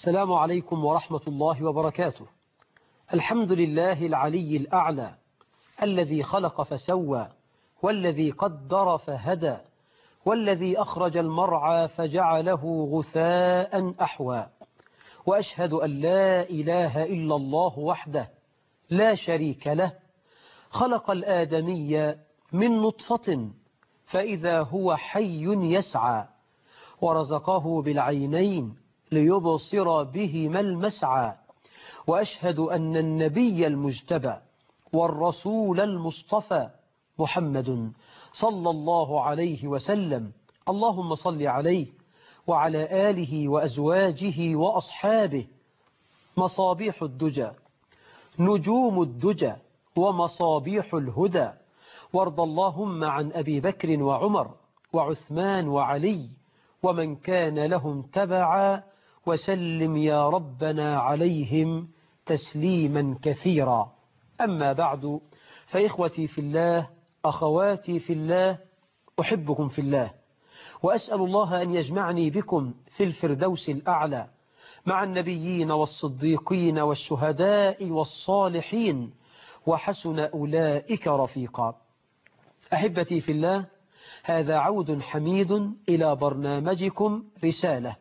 السلام عليكم ورحمة الله وبركاته الحمد لله العلي الأعلى الذي خلق فسوى والذي قدر فهدى والذي أخرج المرعى فجعله غثاء أحوى وأشهد أن لا إله إلا الله وحده لا شريك له خلق الآدمي من نطفة فإذا هو حي يسعى ورزقه بالعينين ليبصر بهما المسعى وأشهد أن النبي المجتبى والرسول المصطفى محمد صلى الله عليه وسلم اللهم صل عليه وعلى آله وأزواجه وأصحابه مصابيح الدجى نجوم الدجى ومصابيح الهدى وارض اللهم عن أبي بكر وعمر وعثمان وعلي ومن كان لهم تبعا وسلم يا ربنا عليهم تسليما كثيرا أما بعد فإخوتي في الله أخواتي في الله أحبكم في الله وأسأل الله أن يجمعني بكم في الفردوس الأعلى مع النبيين والصديقين والشهداء والصالحين وحسن أولئك رفيقا أحبتي في الله هذا عود حميد إلى برنامجكم رسالة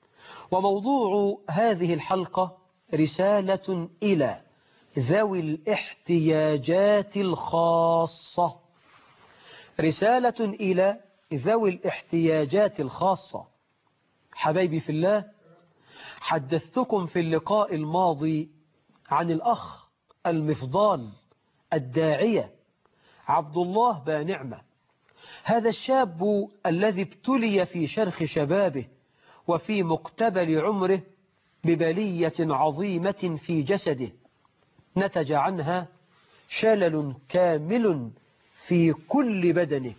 وموضوع هذه الحلقة رسالة إلى ذوي الاحتياجات الخاصة رسالة إلى ذوي الاحتياجات الخاصة حبايبي في الله حدثتكم في اللقاء الماضي عن الأخ المفضال الداعية عبد الله بانعمة هذا الشاب الذي ابتلي في شرخ شبابه وفي مقتبل عمره ببلية عظيمة في جسده نتج عنها شلل كامل في كل بدنه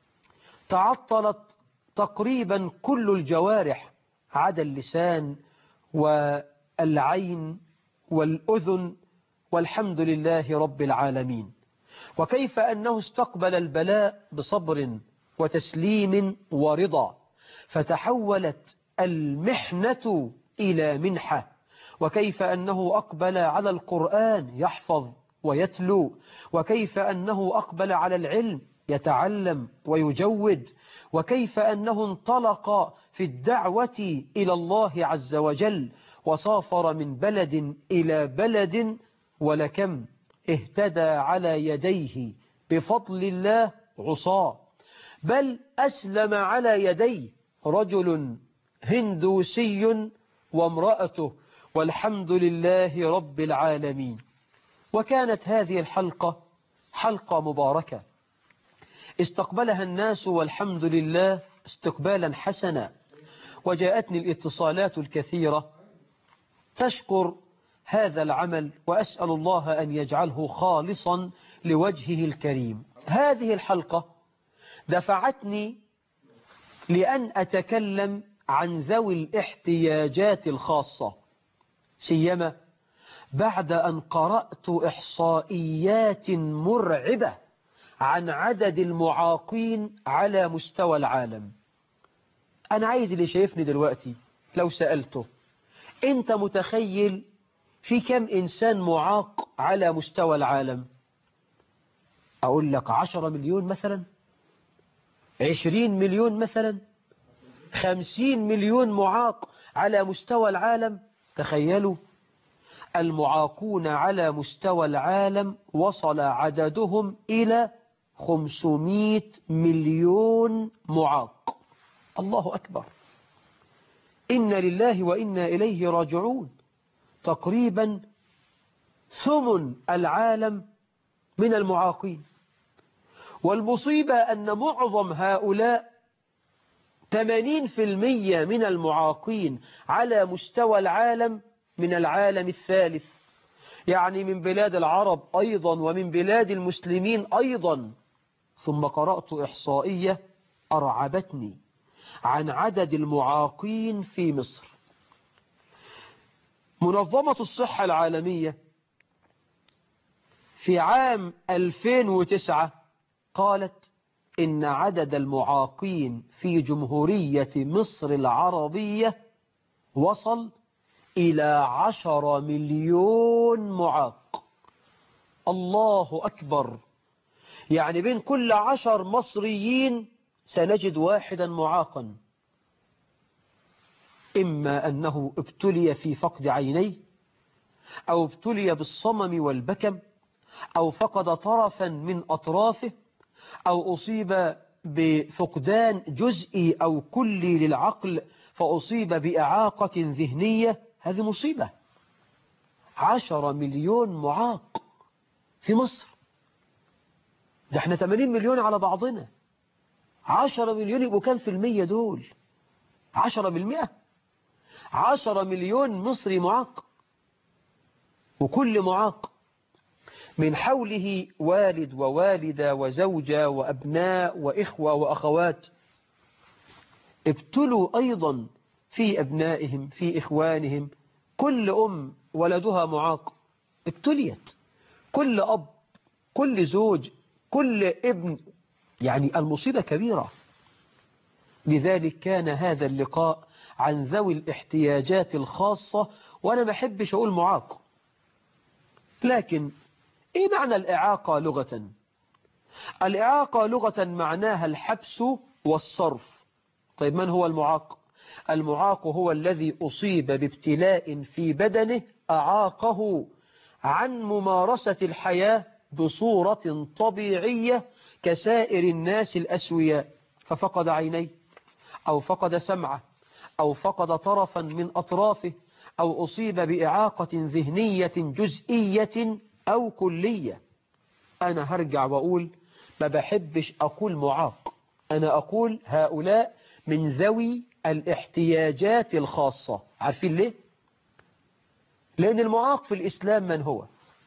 تعطلت تقريبا كل الجوارح عدا اللسان والعين والأذن والحمد لله رب العالمين وكيف أنه استقبل البلاء بصبر وتسليم ورضا فتحولت المحنة إلى منحة وكيف أنه أقبل على القرآن يحفظ ويتلو وكيف أنه أقبل على العلم يتعلم ويجود وكيف أنه انطلق في الدعوة إلى الله عز وجل وسافر من بلد إلى بلد ولكم اهتدى على يديه بفضل الله عصاه بل أسلم على يديه رجل هندوسي وامرأته والحمد لله رب العالمين وكانت هذه الحلقة حلقة مباركة استقبلها الناس والحمد لله استقبالا حسنا وجاءتني الاتصالات الكثيرة تشكر هذا العمل وأسأل الله أن يجعله خالصا لوجهه الكريم هذه الحلقة دفعتني لأن أتكلم عن ذوي الاحتياجات الخاصة سيما بعد أن قرأت إحصائيات مرعبة عن عدد المعاقين على مستوى العالم أنا عايز اللي شايفني دلوقتي لو سألته أنت متخيل في كم إنسان معاق على مستوى العالم أقول لك عشرة مليون مثلا عشرين مليون مثلا خمسين مليون معاق على مستوى العالم تخيلوا المعاقون على مستوى العالم وصل عددهم إلى 500 مليون معاق الله أكبر إن لله وإنا إليه راجعون تقريبا ثمن العالم من المعاقين والمصيبة أن معظم هؤلاء 80% من المعاقين على مستوى العالم من العالم الثالث يعني من بلاد العرب أيضا ومن بلاد المسلمين أيضا ثم قرأت إحصائية أرعبتني عن عدد المعاقين في مصر منظمة الصحة العالمية في عام 2009 قالت إن عدد المعاقين في جمهورية مصر العربية وصل إلى عشر مليون معاق الله أكبر يعني بين كل عشر مصريين سنجد واحدا معاقا إما أنه ابتلي في فقد عينيه أو ابتلي بالصمم والبكم أو فقد طرفا من أطرافه أو أصيب بفقدان جزئي أو كلي للعقل فأصيب بإعاقة ذهنية هذه مصيبة عشر مليون معاق في مصر ده احنا 80 مليون على بعضنا عشرة مليون يبقوا كام في المية دول عشرة بالمئة عشرة مليون مصري معاق وكل معاق من حوله والد ووالدة وزوجة وأبناء وإخوة وأخوات ابتلوا أيضا في أبنائهم في إخوانهم كل أم ولدها معاق ابتليت كل أب كل زوج كل ابن يعني المصيبة كبيرة لذلك كان هذا اللقاء عن ذوي الاحتياجات الخاصة وأنا ما أحبش أقول معاق لكن إيه معنى الإعاقة لغة الإعاقة لغة معناها الحبس والصرف طيب من هو المعاق المعاق هو الذي أصيب بابتلاء في بدنه أعاقه عن ممارسة الحياة بصورة طبيعية كسائر الناس الأسوياء ففقد عينيه أو فقد سمعه أو فقد طرفا من أطرافه أو أصيب بإعاقة ذهنية جزئية أو كلية أنا هرجع وأقول ما بحبش أقول معاق أنا أقول هؤلاء من ذوي الاحتياجات الخاصة عارفين ليه؟ لأن المعاق في الإسلام من هو؟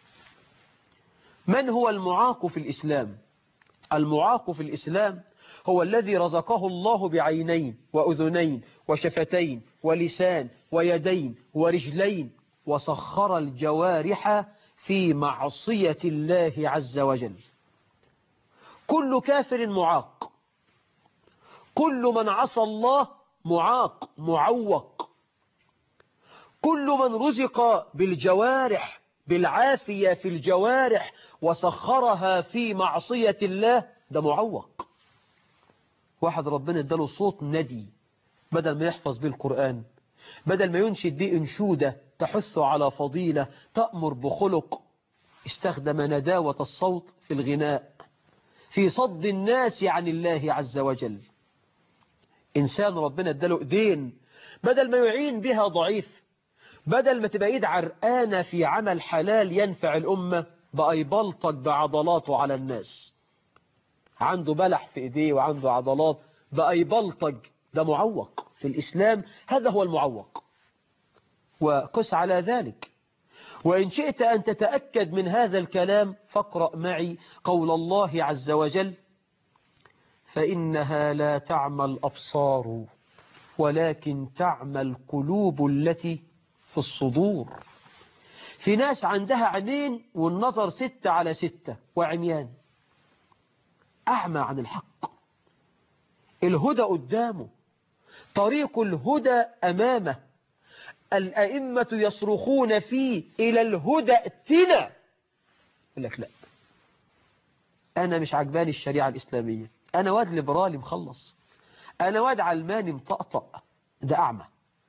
من هو المعاق في الإسلام؟ المعاق في الإسلام هو الذي رزقه الله بعينين وأذنين وشفتين ولسان ويدين ورجلين وسخر الجوارح في معصية الله عز وجل كل كافر معاق كل من عصى الله معاق معوق كل من رزق بالجوارح بالعافية في الجوارح وسخرها في معصية الله ده معوق واحد ربنا اداله صوت ندي بدل ما يحفظ به القرآن بدل ما ينشد به انشودة تحث على فضيلة تأمر بخلق استخدم نداوة الصوت في الغناء في صد الناس عن الله عز وجل إنسان ربنا اداله ايدين بدل ما يعين بها ضعيف بدل ما تبقى ايد عرقانة في عمل حلال ينفع الأمة بقى يبلطج بعضلاته على الناس عنده بلح في ايديه وعنده عضلات بقى يبلطج ده معوق في الإسلام هذا هو المعوق وقس على ذلك وإن شئت أن تتأكد من هذا الكلام فاقرأ معي قول الله عز وجل فإنها لا تعمى الأبصار ولكن تعمى القلوب التي في الصدور في ناس عندها عينين والنظر ستة على ستة وعميان أعمى عن الحق الهدى قدامه طريق الهدى أمامه الأئمة يصرخون فيه إلى الهدى ائتنا يقول لك لا أنا مش عجباني الشريعة الإسلامية أنا واد ليبرالي مخلص أنا واد علماني مطقطق ده أعمى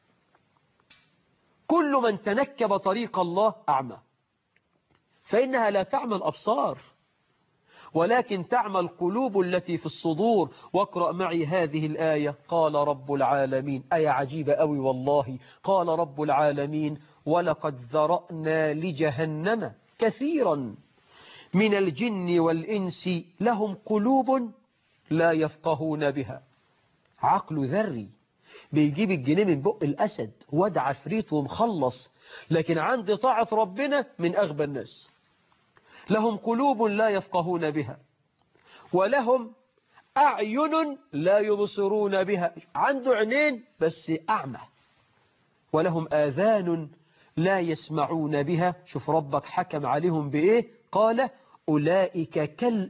كل من تنكب طريق الله أعمى فإنها لا تعمى الأبصار ولكن تعمى القلوب التي في الصدور واقرأ معي هذه الآية قال رب العالمين آية عجيبة أوي والله قال رب العالمين ولقد ذرأنا لجهنم كثيرا من الجن والإنس لهم قلوب لا يفقهون بها عقل ذري بيجيب الجنيه من بق الأسد واد عفريت ومخلص لكن عند طاعة ربنا من أغبى الناس لهم قلوب لا يفقهون بها ولهم أعين لا يبصرون بها عنده عينين بس أعمى ولهم آذان لا يسمعون بها شوف ربك حكم عليهم بإيه قال أولئك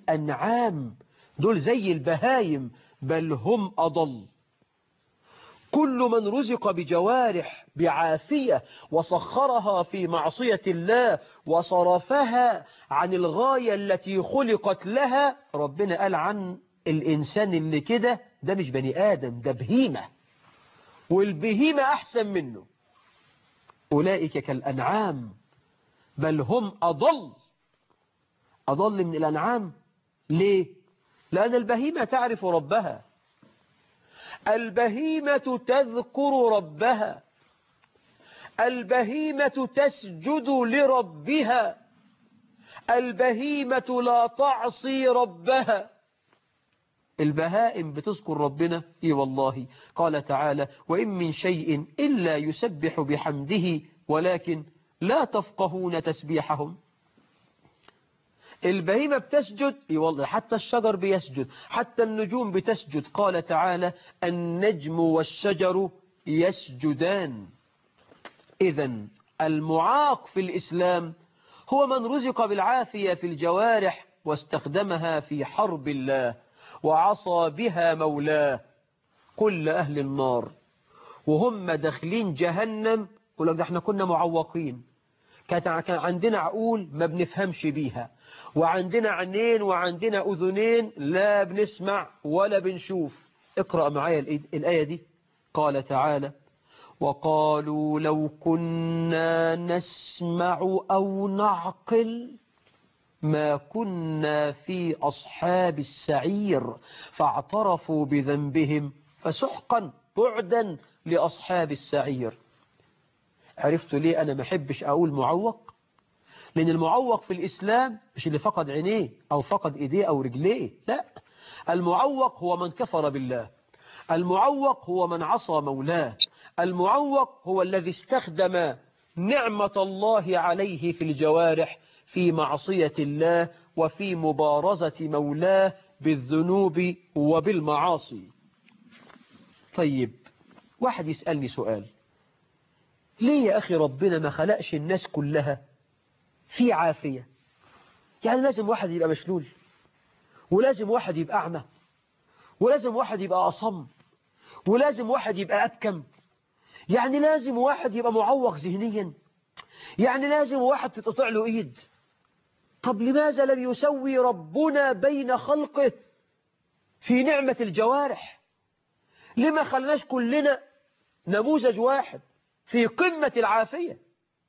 كالأنعام دول زي البهايم بل هم أضل كل من رزق بجوارح بعافية وسخرها في معصية الله وصرفها عن الغاية التي خلقت لها ربنا قال عن الإنسان اللي كده ده مش بني آدم ده بهيمة والبهيمة أحسن منه أولئك كالأنعام بل هم أضل أضل من الأنعام ليه؟ لأن البهيمة تعرف ربها البهيمة تذكر ربها البهيمة تسجد لربها البهيمة لا تعصي ربها البهائم بتذكر ربنا اي والله قال تعالى وإن من شيء إلا يسبح بحمده ولكن لا تفقهون تسبيحهم البهيمة بتسجد اي والله حتى الشجر بيسجد حتى النجوم بتسجد قال تعالى النجم والشجر يسجدان إذا المعاق في الإسلام هو من رزق بالعافية في الجوارح واستخدمها في حرب الله وعصى بها مولاه كل أهل النار وهم داخلين جهنم يقول لك ده احنا كنا معوقين كان عندنا عقول ما بنفهمش بيها وعندنا عينين وعندنا أذنين لا بنسمع ولا بنشوف اقرأ معايا الآية دي قال تعالى وقالوا لو كنا نسمع أو نعقل ما كنا في أصحاب السعير فاعترفوا بذنبهم فسحقا بعدا لأصحاب السعير عرفت ليه أنا ما احبش أقول معوق لأن المعوق في الإسلام مش اللي فقد عينيه أو فقد إيديه أو رجليه لا المعوق هو من كفر بالله المعوق هو من عصى مولاه المعوق هو الذي استخدم نعمة الله عليه في الجوارح في معصية الله وفي مبارزة مولاه بالذنوب وبالمعاصي طيب واحد يسألني سؤال ليه يا أخي ربنا ما خلقش الناس كلها في عافية يعني لازم واحد يبقى مشلول ولازم واحد يبقى أعمى ولازم واحد يبقى أصم ولازم واحد يبقى أبكم يعني لازم واحد يبقى معوق ذهنيا يعني لازم واحد تتقطع له إيد طب لماذا لم يسوي ربنا بين خلقه في نعمة الجوارح لما خلناش كلنا نموذج واحد في قمة العافية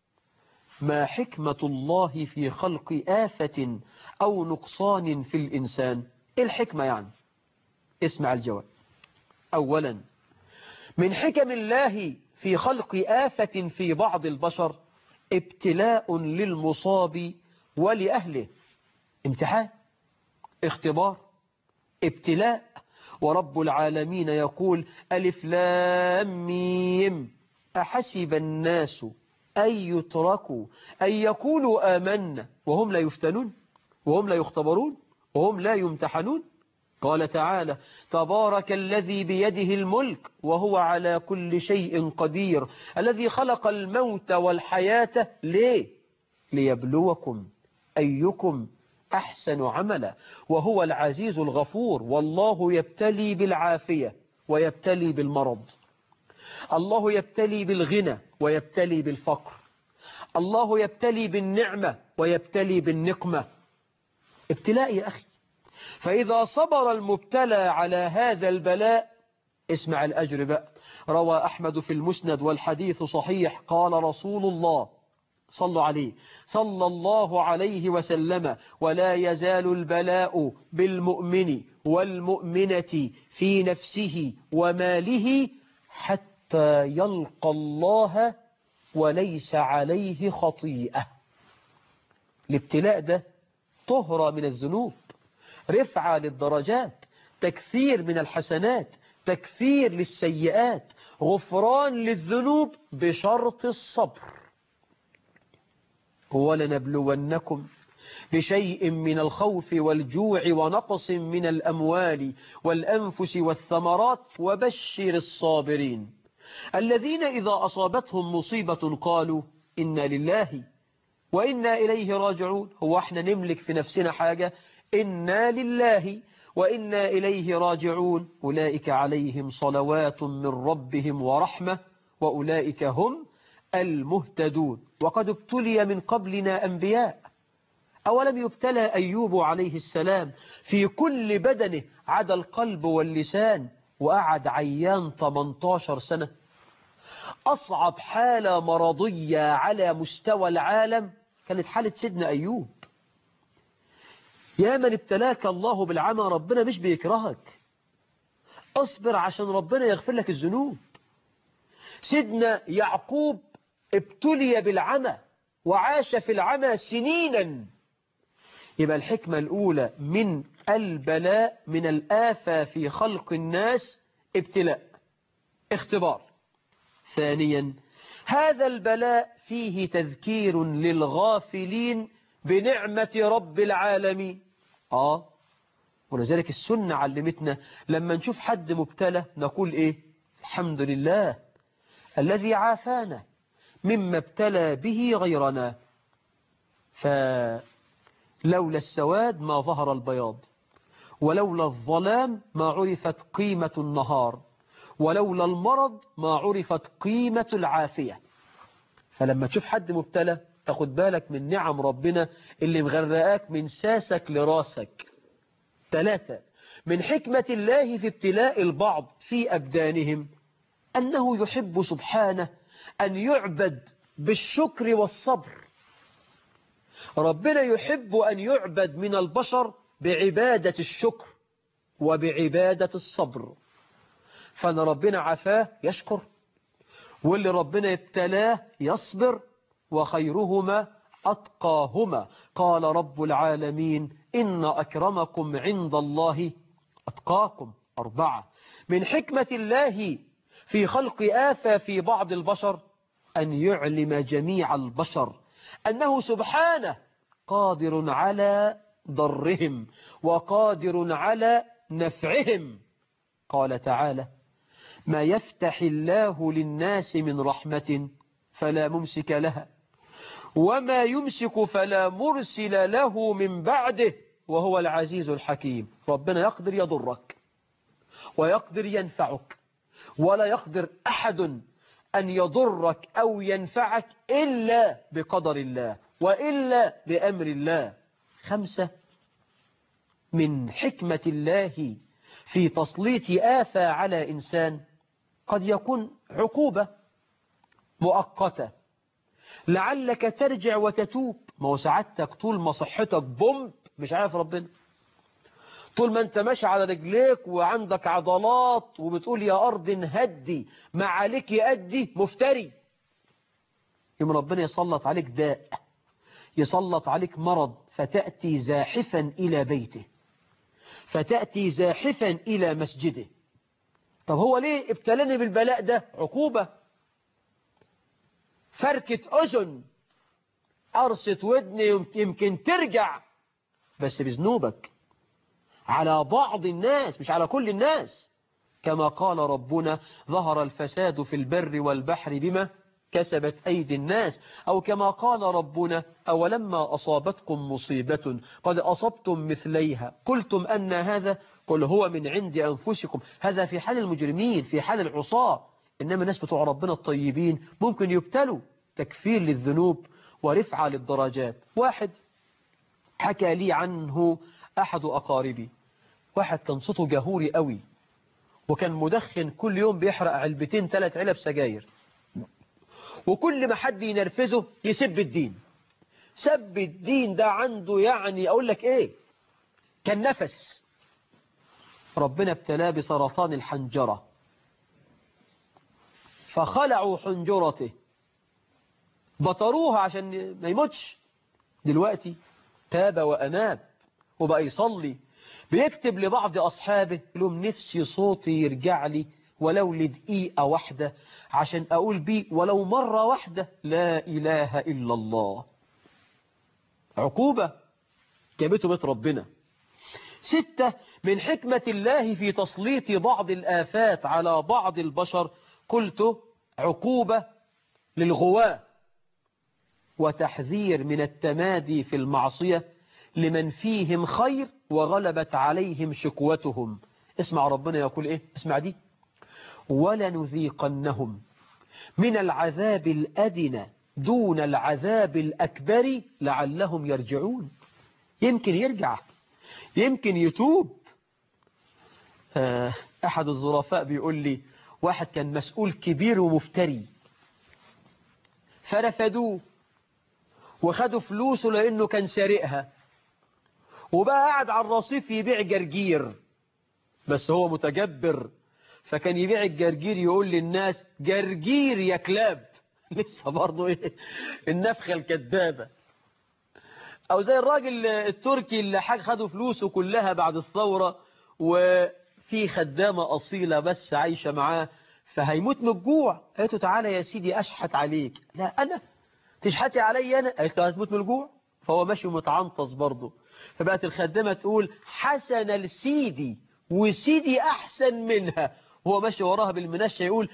ما حكمة الله في خلق آفة أو نقصان في الإنسان إيه الحكمة يعني اسمع الجواب أولا من حكم الله في خلق آفة في بعض البشر ابتلاء للمصاب ولأهله امتحان اختبار ابتلاء ورب العالمين يقول ألف لام ميم أحسب الناس أن يتركوا أن يقولوا آمنا وهم لا يفتنون وهم لا يختبرون وهم لا يمتحنون قال تعالى تبارك الذي بيده الملك وهو على كل شيء قدير الذي خلق الموت والحياة ليه ليبلوكم أيكم أحسن عملا وهو العزيز الغفور والله يبتلي بالعافية ويبتلي بالمرض الله يبتلي بالغنى ويبتلي بالفقر الله يبتلي بالنعمة ويبتلي بالنقمة ابتلاء يا أخي فإذا صبر المبتلى على هذا البلاء اسمع الأجر بقى روى أحمد في المسند والحديث صحيح قال رسول الله صلوا عليه صلى الله عليه وسلم ولا يزال البلاء بالمؤمن والمؤمنة في نفسه وماله حتى يلقى الله وليس عليه خطيئة الابتلاء ده طهرة من الذنوب رفعة للدرجات تكثير من الحسنات تكثير للسيئات غفران للذنوب بشرط الصبر ولنبلونكم بشيء من الخوف والجوع ونقص من الأموال والأنفس والثمرات وبشر الصابرين الذين إذا أصابتهم مصيبة قالوا إنا لله وإنا إليه راجعون هو احنا نملك في نفسنا حاجة إنا لله وإنا إليه راجعون أولئك عليهم صلوات من ربهم ورحمة وأولئك هم المهتدون وقد ابتلي من قبلنا أنبياء أولم يبتلى أيوب عليه السلام في كل بدنه عدا القلب واللسان وقعد عيان 18 سنة أصعب حالة مرضية على مستوى العالم كانت حالة سيدنا أيوب يا من ابتلاك الله بالعمى ربنا مش بيكرهك اصبر عشان ربنا يغفر لك الذنوب سيدنا يعقوب ابتلي بالعمى وعاش في العمى سنينا يبقى الحكمة الأولى من البلاء من الآفة في خلق الناس ابتلاء اختبار ثانيا هذا البلاء فيه تذكير للغافلين بنعمة رب العالمين آه ولذلك السنة علمتنا لما نشوف حد مبتلى نقول إيه الحمد لله الذي عافانا مما ابتلى به غيرنا فلولا السواد ما ظهر البياض ولولا الظلام ما عرفت قيمة النهار ولولا المرض ما عرفت قيمة العافية فلما تشوف حد مبتلى تاخد بالك من نعم ربنا اللي مغرقاك من ساسك لراسك ثلاثة من حكمة الله في ابتلاء البعض في أبدانهم أنه يحب سبحانه أن يعبد بالشكر والصبر ربنا يحب أن يعبد من البشر بعبادة الشكر وبعبادة الصبر فأن ربنا عفاه يشكر واللي ربنا ابتلاه يصبر وخيرهما أتقاهما قال رب العالمين إن أكرمكم عند الله أتقاكم أربعة من حكمة الله في خلق آفة في بعض البشر أن يعلم جميع البشر أنه سبحانه قادر على ضرهم وقادر على نفعهم قال تعالى ما يفتح الله للناس من رحمة فلا ممسك لها وما يمسك فلا مرسل له من بعده وهو العزيز الحكيم ربنا يقدر يضرك ويقدر ينفعك ولا يقدر أحد أن يضرك أو ينفعك إلا بقدر الله وإلا بأمر الله خمسة من حكمة الله في تسليط آفة على إنسان قد يكون عقوبة مؤقتة لعلك ترجع وتتوب ما هو سعادتك طول ما صحتك بومب مش عارف ربنا طول ما انت ماشي على رجليك وعندك عضلات وبتقول يا أرض هدي ما عليك يأدي مفتري يوم ربنا يسلط عليك داء يسلط عليك مرض فتأتي زاحفا إلى بيته فتأتي زاحفا إلى مسجده طب هو ليه ابتلاني بالبلاء ده عقوبة فركة أذن قرصة ودن يمكن ترجع بس بذنوبك على بعض الناس مش على كل الناس كما قال ربنا ظهر الفساد في البر والبحر بما كسبت أيدي الناس أو كما قال ربنا أولما أصابتكم مصيبة قد أصبتم مثليها قلتم أن هذا قل هو من عند أنفسكم هذا في حال المجرمين في حال العصاة إنما الناس بتوع ربنا الطيبين ممكن يبتلوا تكفير للذنوب ورفعة للدرجات واحد حكى لي عنه أحد أقاربي واحد كان صوته جهوري قوي وكان مدخن كل يوم بيحرق علبتين ثلاث علب سجاير وكل ما حد ينرفزه يسب الدين سب الدين ده عنده يعني أقول لك إيه كان نفس ربنا ابتلاه بسرطان الحنجرة فخلعوا حنجرته بطروها عشان ما يموتش دلوقتي تاب وأناب وبقى يصلي بيكتب لبعض أصحابه لهم نفسي صوتي يرجع لي ولو لدقيقة واحدة عشان أقول بيه ولو مرة واحدة لا إله إلا الله عقوبة جابته بيت ربنا ستة من حكمة الله في تسليط بعض الآفات على بعض البشر قلت عقوبة للغواة وتحذير من التمادي في المعصية لمن فيهم خير وغلبت عليهم شقوتهم اسمع ربنا يقول ايه اسمع دي ولنذيقنهم من العذاب الأدنى دون العذاب الأكبر لعلهم يرجعون يمكن يرجع يمكن يتوب أحد الظرفاء بيقول لي واحد كان مسؤول كبير ومفتري فرفدوه وخدوا فلوسه لأنه كان سارقها وبقى قاعد على الرصيف يبيع جرجير بس هو متجبر فكان يبيع الجرجير يقول للناس جرجير يا كلاب لسه برضه ايه النفخة الكذابة او زي الراجل التركي اللي خدوا فلوسه كلها بعد الثورة وفي خدامة أصيلة بس عايشة معاه فهيموت من الجوع قالت له تعالى يا سيدي أشحت عليك لا أنا تشحتي علي أنا قالت له هتموت من الجوع فهو ماشي متعنطس برضه فبقت الخدامة تقول حسن السيدي وسيدي أحسن منها هو ماشي وراها بالمنشة يقول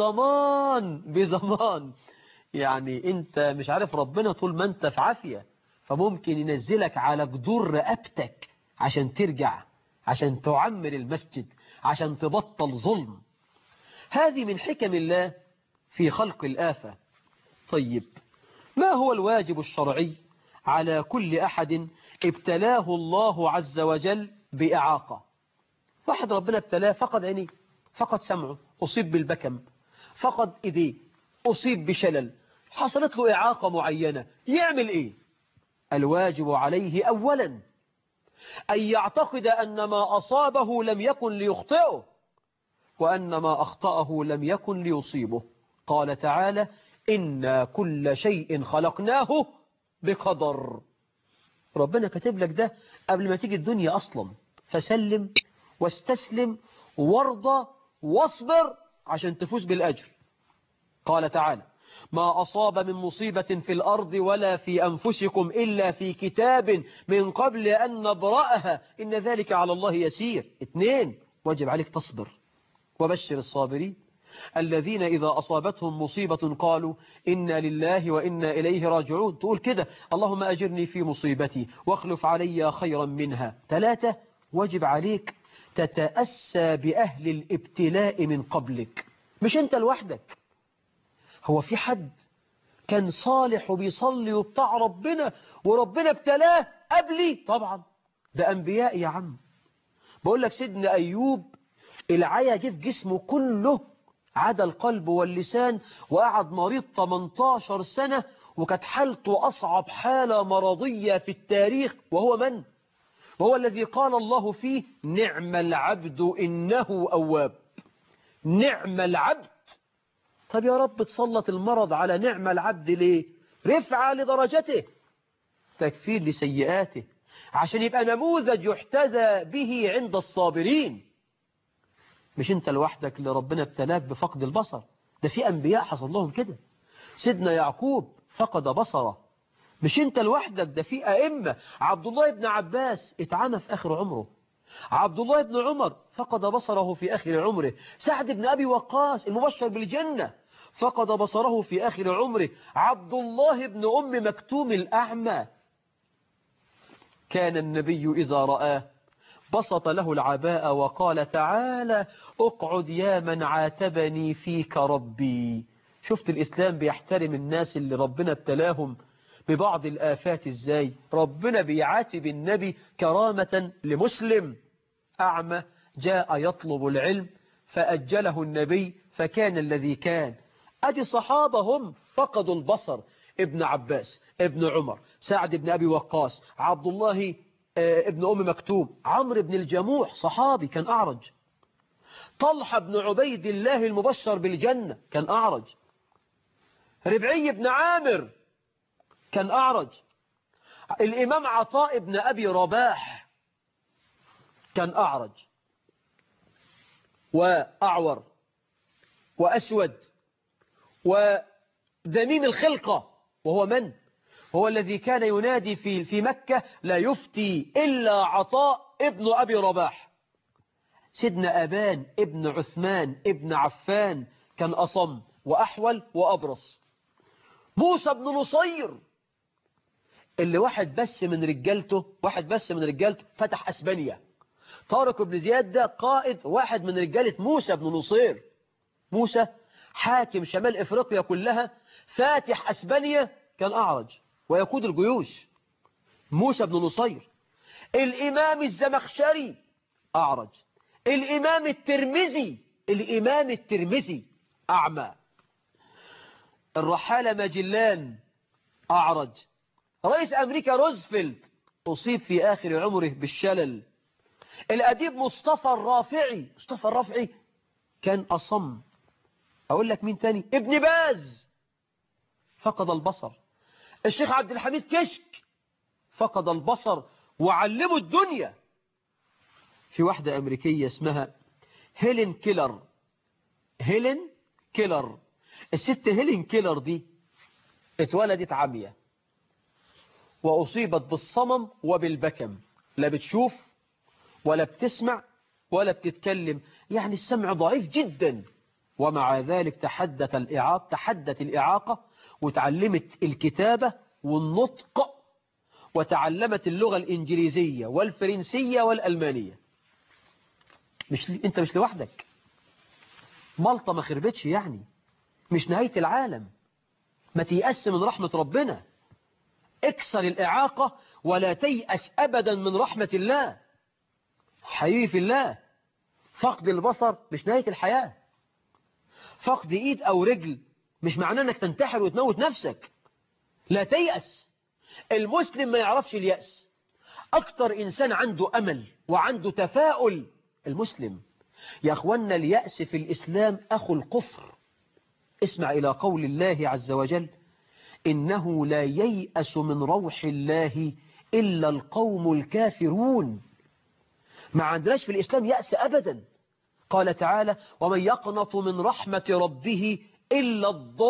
بزمان بزمان يعني انت مش عارف ربنا طول ما انت في عافية فممكن ينزلك على جدور رقبتك عشان ترجع عشان تعمر المسجد عشان تبطل ظلم هذه من حكم الله في خلق الآفة طيب ما هو الواجب الشرعي على كل أحد ابتلاه الله عز وجل بإعاقة واحد ربنا ابتلاه فقد عينيه فقد سمعه أصيب بالبكم فقد إيديه أصيب بشلل حصلت له إعاقة معينة يعمل إيه الواجب عليه أولا أن يعتقد أن ما أصابه لم يكن ليخطئه وأن ما أخطأه لم يكن ليصيبه قال تعالى إنا كل شيء خلقناه بقدر ربنا كاتب لك ده قبل ما تيجي الدنيا أصلا فسلم واستسلم وارضى واصبر عشان تفوز بالأجر قال تعالى ما أصاب من مصيبة في الأرض ولا في أنفسكم إلا في كتاب من قبل أن نبرأها إن ذلك على الله يسير اثنين واجب عليك تصبر وبشر الصابرين الذين إذا أصابتهم مصيبة قالوا إنا لله وإنا إليه راجعون تقول كده اللهم أجرني في مصيبتي واخلف علي خيرا منها ثلاثة واجب عليك تتأسى بأهل الابتلاء من قبلك مش أنت لوحدك هو في حد كان صالح وبيصلي وبتاع ربنا وربنا ابتلاه قبلي طبعا ده أنبياء يا عم بقول لك سيدنا أيوب العيا جه في جسمه كله عدا القلب واللسان وقعد مريض 18 سنة وكانت حالته أصعب حالة مرضية في التاريخ وهو من؟ وهو الذي قال الله فيه نعم العبد إنه أواب نعم العبد طب يا رب تسلط المرض على نعم العبد ليه رفعة لدرجته تكفير لسيئاته عشان يبقى نموذج يحتذى به عند الصابرين مش انت لوحدك اللي ربنا ابتلاك بفقد البصر ده في أنبياء حصل لهم كده سيدنا يعقوب فقد بصره مش انت لوحدك ده في أئمة عبد الله بن عباس اتعمى في آخر عمره عبد الله بن عمر فقد بصره في آخر عمره سعد بن أبي وقاص المبشر بالجنة فقد بصره في آخر عمره عبد الله بن أم مكتوم الأعمى كان النبي إذا رآه بسط له العباء وقال تعالى اقعد يا من عاتبني فيك ربي شفت الإسلام بيحترم الناس اللي ربنا ابتلاهم ببعض الآفات ازاي ربنا بيعاتب النبي كرامة لمسلم أعمى جاء يطلب العلم فأجله النبي فكان الذي كان أدي صحابة هم فقدوا البصر ابن عباس ابن عمر سعد بن أبي وقاص عبد الله ابن أم مكتوم عمرو بن الجموح صحابي كان أعرج طلحة بن عبيد الله المبشر بالجنة كان أعرج ربعي بن عامر كان أعرج الإمام عطاء بن أبي رباح كان أعرج وأعور وأسود ودميم الخلقة وهو من؟ هو الذي كان ينادي في في مكة لا يفتي إلا عطاء ابن أبي رباح سيدنا أبان ابن عثمان ابن عفان كان أصم وأحول وأبرص موسى بن نصير اللي واحد بس من رجالته واحد بس من رجالته فتح أسبانيا طارق بن زياد ده قائد واحد من رجالة موسى بن نصير موسى حاكم شمال إفريقيا كلها فاتح أسبانيا كان أعرج ويقود الجيوش موسى بن نصير الإمام الزمخشري أعرج الإمام الترمذي الإمام الترمذي أعمى الرحالة ماجلان أعرج رئيس أمريكا روزفلت أصيب في آخر عمره بالشلل الأديب مصطفى الرافعي مصطفى الرافعي كان أصم أقول لك مين تاني ابن باز فقد البصر الشيخ عبد الحميد كشك فقد البصر وعلموا الدنيا في واحدة أمريكية اسمها هيلين كيلر هيلين كيلر الست هيلين كيلر دي اتولدت عمية وأصيبت بالصمم وبالبكم لا بتشوف ولا بتسمع ولا بتتكلم يعني السمع ضعيف جدا ومع ذلك تحدث الإعاقة تحدت الإعاقة وتعلمت الكتابة والنطق وتعلمت اللغة الإنجليزية والفرنسية والألمانية مش ل... أنت مش لوحدك مالطة ما خربتش يعني مش نهاية العالم ما تيأس من رحمة ربنا اكسر الإعاقة ولا تيأس أبدا من رحمة الله حبيبي في الله فقد البصر مش نهاية الحياة فقد إيد أو رجل مش معناه أنك تنتحر وتموت نفسك لا تيأس المسلم ما يعرفش اليأس أكتر إنسان عنده أمل وعنده تفاؤل المسلم يا أخوانا اليأس في الإسلام أخو الكفر اسمع إلى قول الله عز وجل إنه لا ييأس من روح الله إلا القوم الكافرون ما عندناش في الإسلام يأس أبدا قال تعالى ومن يقنط من رحمة ربه إلا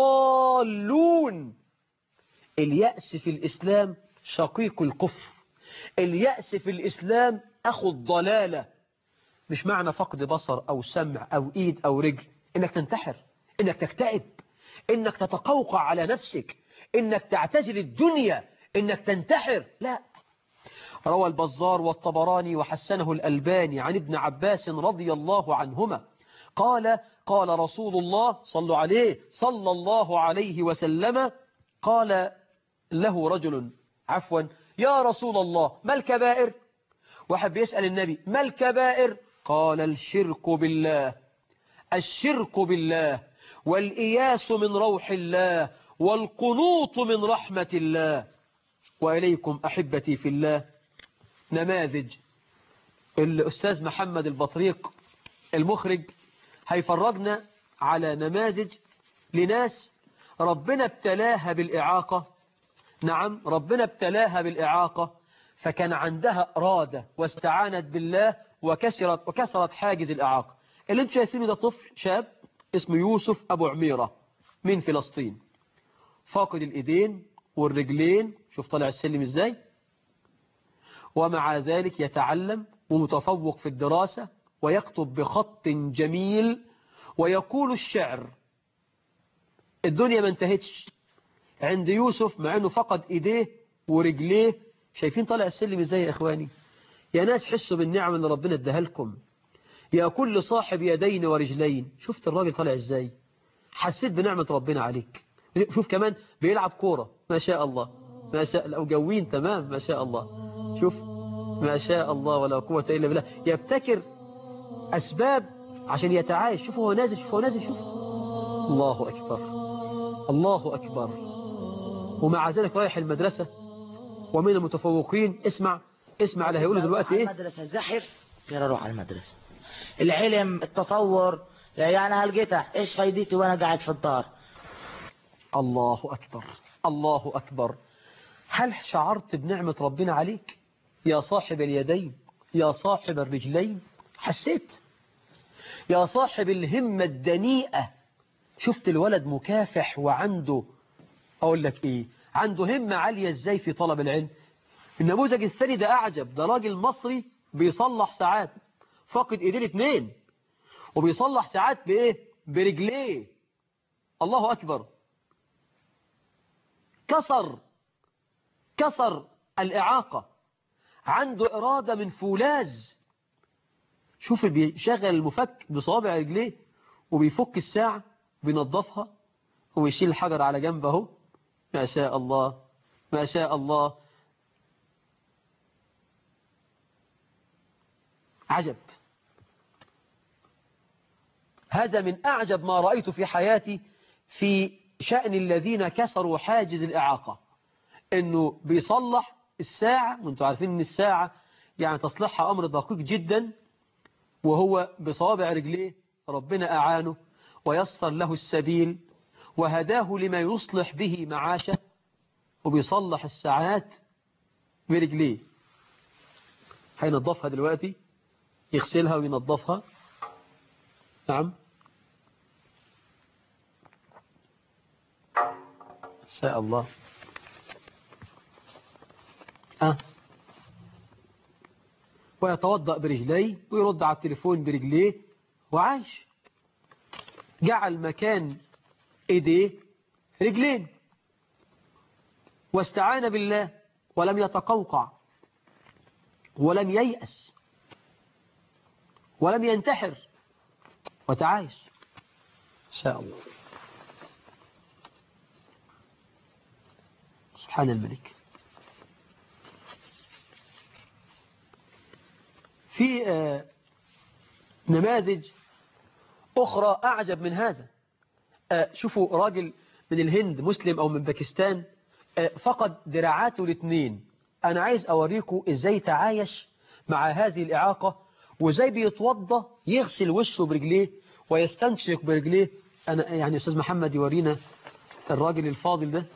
الضالون اليأس في الإسلام شقيق الكفر اليأس في الإسلام أخو الضلالة مش معنى فقد بصر أو سمع أو إيد أو رجل إنك تنتحر إنك تكتئب إنك تتقوقع على نفسك إنك تعتزل الدنيا إنك تنتحر لا روى البزار والطبراني وحسنه الألباني عن ابن عباس رضي الله عنهما قال قال رسول الله صلى عليه صلى الله عليه وسلم قال له رجل عفوا يا رسول الله ما الكبائر واحد بيسأل النبي ما الكبائر قال الشرك بالله الشرك بالله والإياس من روح الله والقنوط من رحمة الله وإليكم أحبتي في الله نماذج الأستاذ محمد البطريق المخرج هيفرجنا على نماذج لناس ربنا ابتلاها بالإعاقة نعم ربنا ابتلاها بالإعاقة فكان عندها إرادة واستعانت بالله وكسرت, وكسرت حاجز الإعاقة اللي انتم شايفينه ده طفل شاب اسمه يوسف أبو عميرة من فلسطين فاقد الإيدين والرجلين شوف طالع السلم ازاي ومع ذلك يتعلم ومتفوق في الدراسة ويكتب بخط جميل ويقول الشعر الدنيا ما انتهتش عند يوسف مع انه فقد ايديه ورجليه شايفين طالع السلم ازاي يا اخواني يا ناس حسوا بالنعم اللي ربنا اداها لكم يا كل صاحب يدين ورجلين شفت الراجل طالع ازاي حسيت بنعمة ربنا عليك شوف كمان بيلعب كورة ما شاء الله ما شاء لو جوين تمام ما شاء الله شوف ما شاء الله ولا قوة إلا بالله يبتكر أسباب عشان يتعايش شوف هو نازل شوف هو نازل شوف الله أكبر الله أكبر ومع ذلك رايح المدرسة ومن المتفوقين اسمع اسمع اللي هيقوله دلوقتي ايه المدرسة زحف غير اروح على المدرسة العلم التطور يعني هلقيتها ايش فايدتي وانا قاعد في الدار الله أكبر الله أكبر هل شعرت بنعمة ربنا عليك يا صاحب اليدين يا صاحب الرجلين حسيت يا صاحب الهمة الدنيئة شفت الولد مكافح وعنده أقول لك إيه عنده همة عالية إزاي في طلب العلم النموذج الثاني ده أعجب ده راجل مصري بيصلح ساعات فاقد إيدين اتنين وبيصلح ساعات بإيه برجليه الله أكبر كسر كسر الإعاقة عنده إرادة من فولاذ شوف بيشغل المفك بصوابع رجليه وبيفك الساعة بينظفها ويشيل الحجر على جنب اهو ما شاء الله ما شاء الله عجب هذا من أعجب ما رأيت في حياتي في شأن الذين كسروا حاجز الإعاقة إنه بيصلح الساعة وانتم عارفين إن الساعة يعني تصليحها أمر دقيق جدا وهو بصوابع رجليه ربنا أعانه ويسر له السبيل وهداه لما يصلح به معاشه وبيصلح الساعات برجليه هينظفها دلوقتي يغسلها وينظفها نعم شاء الله أه ويتوضأ برجليه ويرد على التليفون برجليه وعايش جعل مكان ايديه رجلين واستعان بالله ولم يتقوقع ولم ييأس ولم ينتحر وتعايش شاء الله سبحان الملك في نماذج أخرى أعجب من هذا شوفوا راجل من الهند مسلم أو من باكستان فقد دراعاته الاثنين أنا عايز أوريكم إزاي تعايش مع هذه الإعاقة وإزاي بيتوضى يغسل وشه برجليه ويستنشق برجليه أنا يعني أستاذ محمد يورينا الراجل الفاضل ده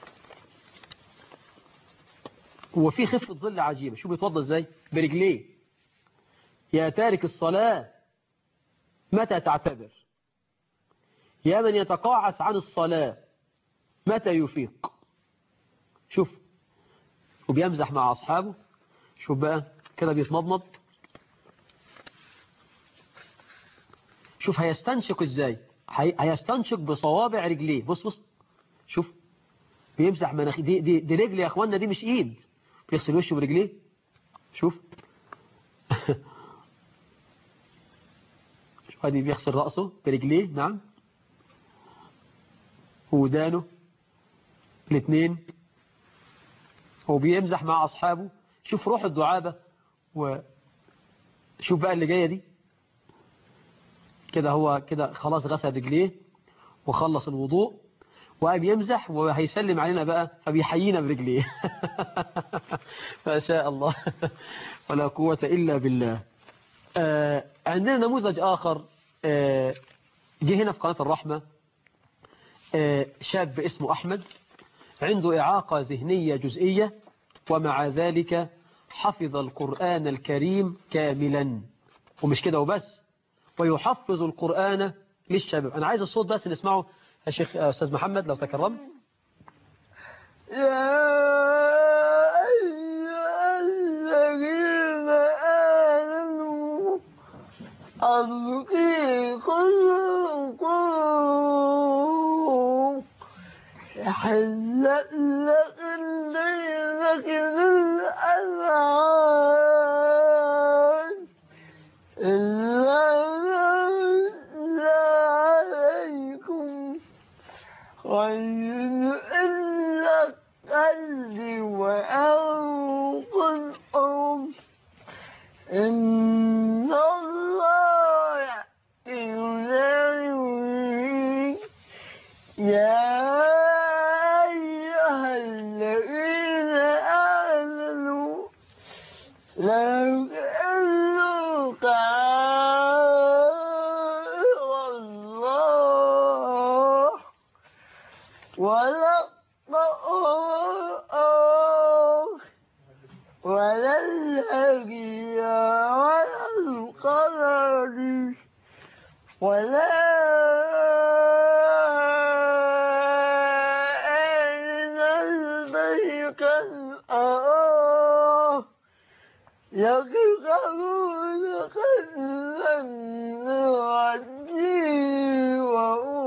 وفي خفة ظل عجيبة شو بيتوضى إزاي برجليه يا تارك الصلاة متى تعتبر يا من يتقاعس عن الصلاة متى يفيق شوف وبيمزح مع أصحابه شوف بقى كده بيتمضمض شوف هيستنشق ازاي هيستنشق بصوابع رجليه بص بص شوف بيمسح مناخ دي, دي, دي رجل يا اخوانا دي مش ايد بيغسل وشه برجليه شوف شوف ادي بيغسل رأسه برجليه نعم ودانه الاثنين هو بيمزح مع أصحابه شوف روح الدعابة وشوف بقى اللي جاية دي كده هو كده خلاص غسل رجليه وخلص الوضوء وقام يمزح وهيسلم علينا بقى فبيحيينا برجليه ما شاء الله ولا قوة إلا بالله آه عندنا نموذج آخر آه جه هنا في قناة الرحمة آه شاب اسمه أحمد عنده إعاقة ذهنية جزئية ومع ذلك حفظ القرآن الكريم كاملا ومش كده وبس ويحفظ القرآن للشباب أنا عايز الصوت بس نسمعه يا شيخ أستاذ محمد لو تكرمت يا أيها الذين آمنوا أطيقوا حلت لك الليلة للأذعان إلا عليكم غير إلا القلب وأنق الأرض إن الله ينادي يا أيها الذين آمنوا لا تألوا تعالى الله ولا الطهور ولا الهدي ولا القمر ولا أين البيت الأراه يقرؤونك المن والدين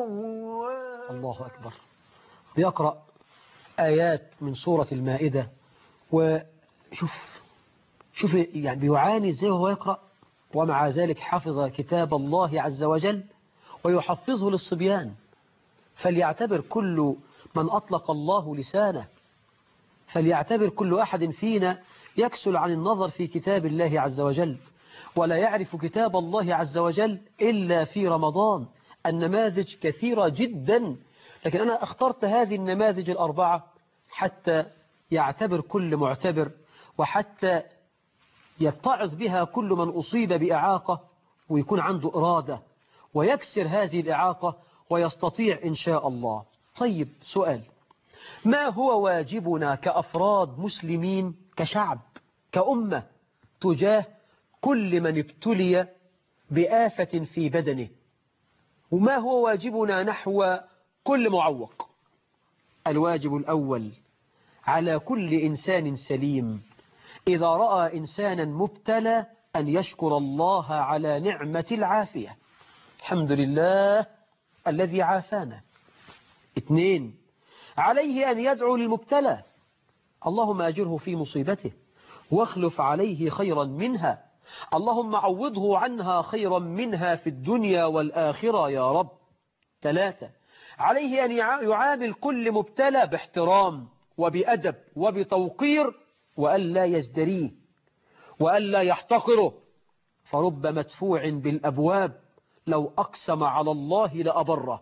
وهو الله أكبر بيقرأ آيات من سورة المائدة وشوف شوف يعني بيعاني ازاي وهو يقرأ ومع ذلك حفظ كتاب الله عز وجل ويحفظه للصبيان فليعتبر كل من أطلق الله لسانه فليعتبر كل أحد فينا يكسل عن النظر في كتاب الله عز وجل ولا يعرف كتاب الله عز وجل إلا في رمضان النماذج كثيرة جدا لكن أنا اخترت هذه النماذج الأربعة حتى يعتبر كل معتبر وحتى يتعظ بها كل من أصيب بإعاقة ويكون عنده إرادة ويكسر هذه الإعاقة ويستطيع إن شاء الله طيب سؤال ما هو واجبنا كأفراد مسلمين كشعب كأمة تجاه كل من ابتلي بآفة في بدنه وما هو واجبنا نحو كل معوق الواجب الأول على كل إنسان سليم إذا رأى إنسانا مبتلى أن يشكر الله على نعمة العافية الحمد لله الذي عافانا اثنين عليه أن يدعو للمبتلى اللهم أجره في مصيبته واخلف عليه خيرا منها اللهم عوضه عنها خيرا منها في الدنيا والآخرة يا رب ثلاثة عليه أن يعامل كل مبتلى باحترام وبأدب وبتوقير وألا يزدريه وألا يحتقره فرب مدفوع بالأبواب لو أقسم على الله لأبره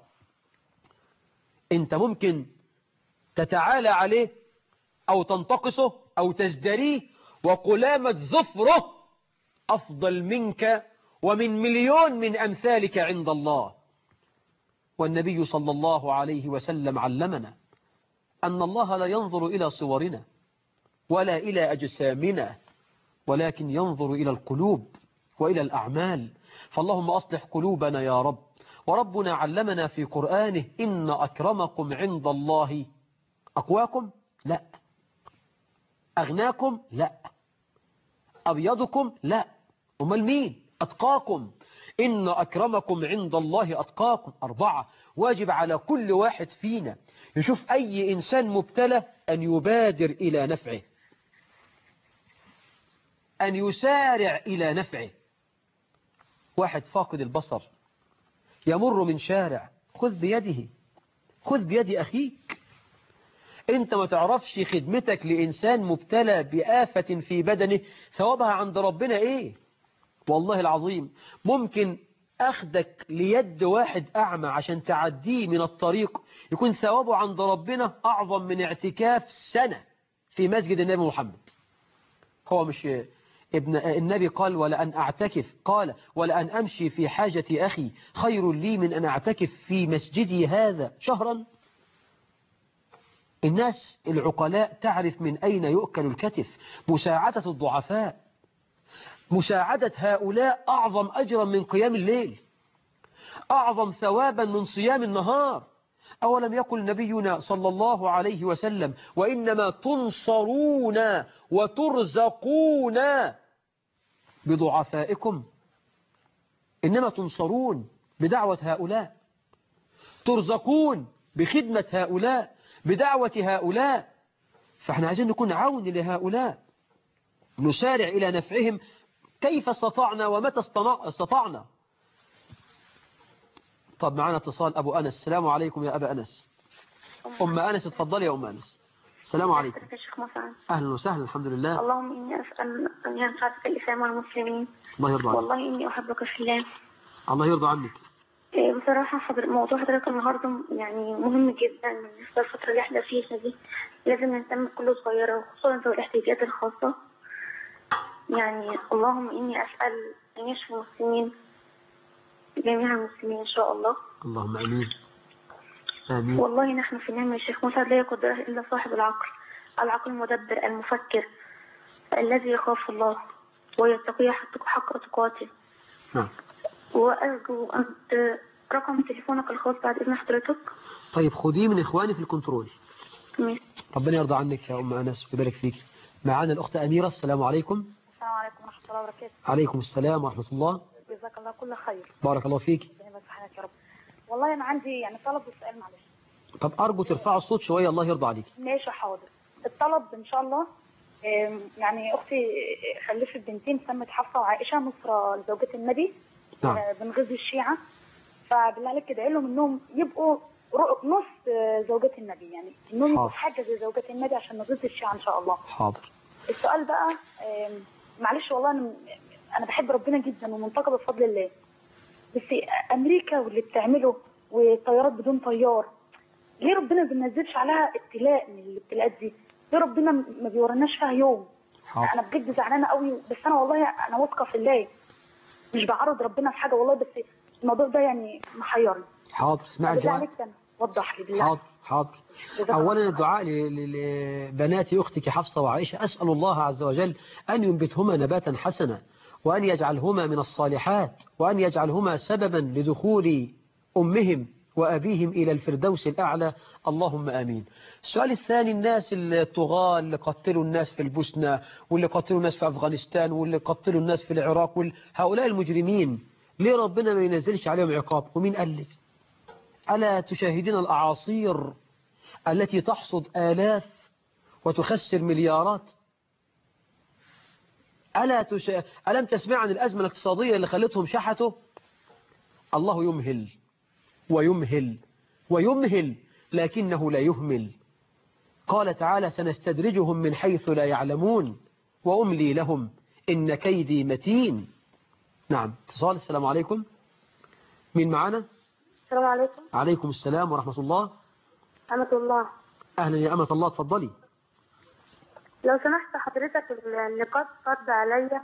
أنت ممكن تتعالى عليه أو تنتقصه أو تزدريه وقلامة ظفره أفضل منك ومن مليون من أمثالك عند الله والنبي صلى الله عليه وسلم علمنا أن الله لا ينظر إلى صورنا ولا إلى أجسامنا ولكن ينظر إلى القلوب وإلى الأعمال فاللهم أصلح قلوبنا يا رب وربنا علمنا في قرآنه إن أكرمكم عند الله أقواكم لا أغناكم لا أبيضكم لا أمال مين أتقاكم إن أكرمكم عند الله أتقاكم أربعة واجب على كل واحد فينا يشوف أي إنسان مبتلى أن يبادر إلى نفعه أن يسارع إلى نفعه واحد فاقد البصر يمر من شارع خذ بيده خذ بيد أخيك انت ما تعرفش خدمتك لإنسان مبتلى بآفة في بدنه ثوابها عند ربنا ايه والله العظيم ممكن أخدك ليد واحد أعمى عشان تعديه من الطريق يكون ثوابه عند ربنا أعظم من اعتكاف سنة في مسجد النبي محمد هو مش ابن النبي قال ولأن أعتكف قال ولأن أمشي في حاجة أخي خير لي من أن أعتكف في مسجدي هذا شهرا الناس العقلاء تعرف من أين يؤكل الكتف مساعدة الضعفاء مساعدة هؤلاء أعظم أجرا من قيام الليل أعظم ثوابا من صيام النهار أولم يقل نبينا صلى الله عليه وسلم وإنما تنصرون وترزقون بضعفائكم إنما تنصرون بدعوة هؤلاء ترزقون بخدمة هؤلاء بدعوة هؤلاء فاحنا عايزين نكون عون لهؤلاء نسارع إلى نفعهم كيف استطعنا ومتى استطعنا طب معنا اتصال أبو أنس السلام عليكم يا أبا أنس أم أنس اتفضلي يا أم أنس السلام عليكم يا شيخ مصعب أهلا وسهلا الحمد لله اللهم إني أسأل أن ينفعك الإسلام والمسلمين الله يرضى عنك والله إني أحبك في الله الله يرضى عنك إيه، بصراحة حضر موضوع حضرتك النهاردة يعني مهم جدا بالنسبة للفترة اللي احنا فيها دي لازم نهتم بكل صغيرة وخصوصا ذوي الاحتياجات الخاصة يعني اللهم إني أسأل أن يشفي المسلمين جميع المسلمين إن شاء الله اللهم أمين آمين والله نحن في نعمة يا شيخ مسعد لا يقدره إلا صاحب العقل العقل المدبر المفكر الذي يخاف الله ويتقي حق حق تقاته نعم وأرجو أن ت- رقم تليفونك الخاص بعد إذن حضرتك طيب خديه من إخواني في الكنترول ماشي. ربنا يرضى عنك يا أم أنس ويبارك فيك معانا الأخت أميرة السلام عليكم السلام عليكم ورحمة الله وبركاته عليكم السلام ورحمة الله جزاك الله كل خير بارك الله فيك ربنا يبارك في حياتك يا رب والله أنا عندي يعني طلب وسؤال معلش طب أرجو ترفعوا الصوت شوية الله يرضى عليك ماشي حاضر الطلب إن شاء الله آم، يعني اختي خلفت بنتين سمت حفصه وعائشه نصره لزوجة النبي نعم. آه، من غزو الشيعه فبالله عليك ادعي لهم انهم يبقوا رو- نص آه، زوجة النبي يعني انهم يبقوا حاضر. في حاجه زي زوجة النبي عشان نغزو الشيعه ان شاء الله حاضر السؤال بقى آم، معلش والله انا انا بحب ربنا جدا ومنتقبه بفضل الله بس امريكا واللي بتعمله وطيارات بدون طيار ليه ربنا ما بينزلش عليها ابتلاء من الابتلاءات دي؟ ليه ربنا ما بيوريناش فيها يوم؟ حاضر انا بجد زعلانه قوي بس انا والله انا واثقه في الله مش بعرض ربنا في حاجه والله بس الموضوع ده يعني محيرني حاضر اسمع بالله الجواب عليك انا وضح لي بالله حاضر حاضر جزاك الله أولا خير. الدعاء ل- ل- لبنات أختك حفصة وعائشة أسأل الله عز وجل أن ينبتهما نباتا حسنا وأن يجعلهما من الصالحات وأن يجعلهما سببا لدخول أمهم وأبيهم إلى الفردوس الأعلى اللهم آمين السؤال الثاني الناس الطغاة اللي قتلوا الناس في البوسنة واللي قتلوا الناس في أفغانستان واللي قتلوا الناس في العراق وال- هؤلاء المجرمين ليه ربنا ما ينزلش عليهم عقاب ومين قال لك ألا تشاهدين الأعاصير التي تحصد آلاف وتخسر مليارات ألا تش... ألم تسمع عن الأزمة الاقتصادية اللي خلتهم شحتوا الله يمهل ويمهل ويمهل لكنه لا يهمل قال تعالى سنستدرجهم من حيث لا يعلمون وأملي لهم إن كيدي متين نعم اتصال السلام عليكم مين معنا السلام عليكم عليكم السلام ورحمة الله أمة الله أهلا يا أمة الله تفضلي لو سمحت حضرتك النقاط فرض عليا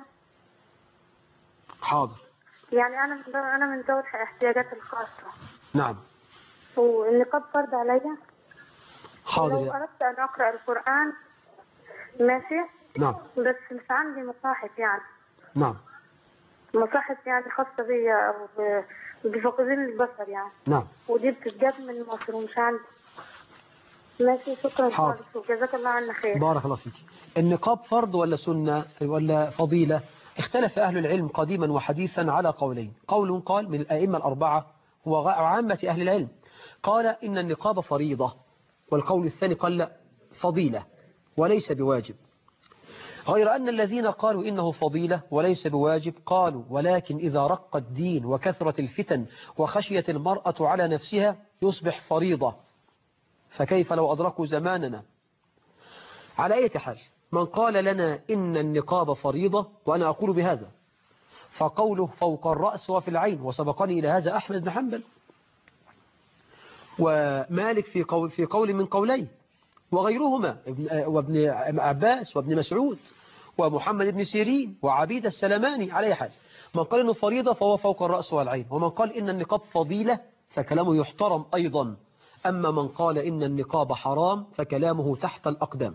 حاضر يعني أنا من أنا من ذوي الاحتياجات الخاصة نعم والنقاط فرض عليا حاضر لو يا أردت أن أقرأ القرآن ماشي نعم بس مش عندي مصاحف يعني نعم مصاحف يعني خاصة بيا أو ب- بفقدان البصر يعني نعم ودي بتتجاب من مصر ومش عندي ماشي شكرا حاضر. خالص وجزاك الله عنا خير بارك الله فيك النقاب فرض ولا سنة ولا فضيلة اختلف أهل العلم قديما وحديثا على قولين قول قال من الأئمة الأربعة وعامة أهل العلم قال إن النقاب فريضة والقول الثاني قال لا فضيلة وليس بواجب غير أن الذين قالوا إنه فضيلة وليس بواجب قالوا ولكن إذا رق الدين وكثرت الفتن وخشيت المرأة على نفسها يصبح فريضة فكيف لو أدركوا زماننا على أي حال من قال لنا إن النقاب فريضة وأنا أقول بهذا فقوله فوق الرأس وفي العين وسبقني إلى هذا أحمد بن حنبل ومالك في قول, في قول من قولين وغيرهما ابن وابن عباس وابن مسعود ومحمد بن سيرين وعبيد السلماني على أي حال من قال إنه فريضة فهو فوق الرأس والعين ومن قال إن النقاب فضيلة فكلامه يحترم أيضا أما من قال إن النقاب حرام فكلامه تحت الأقدام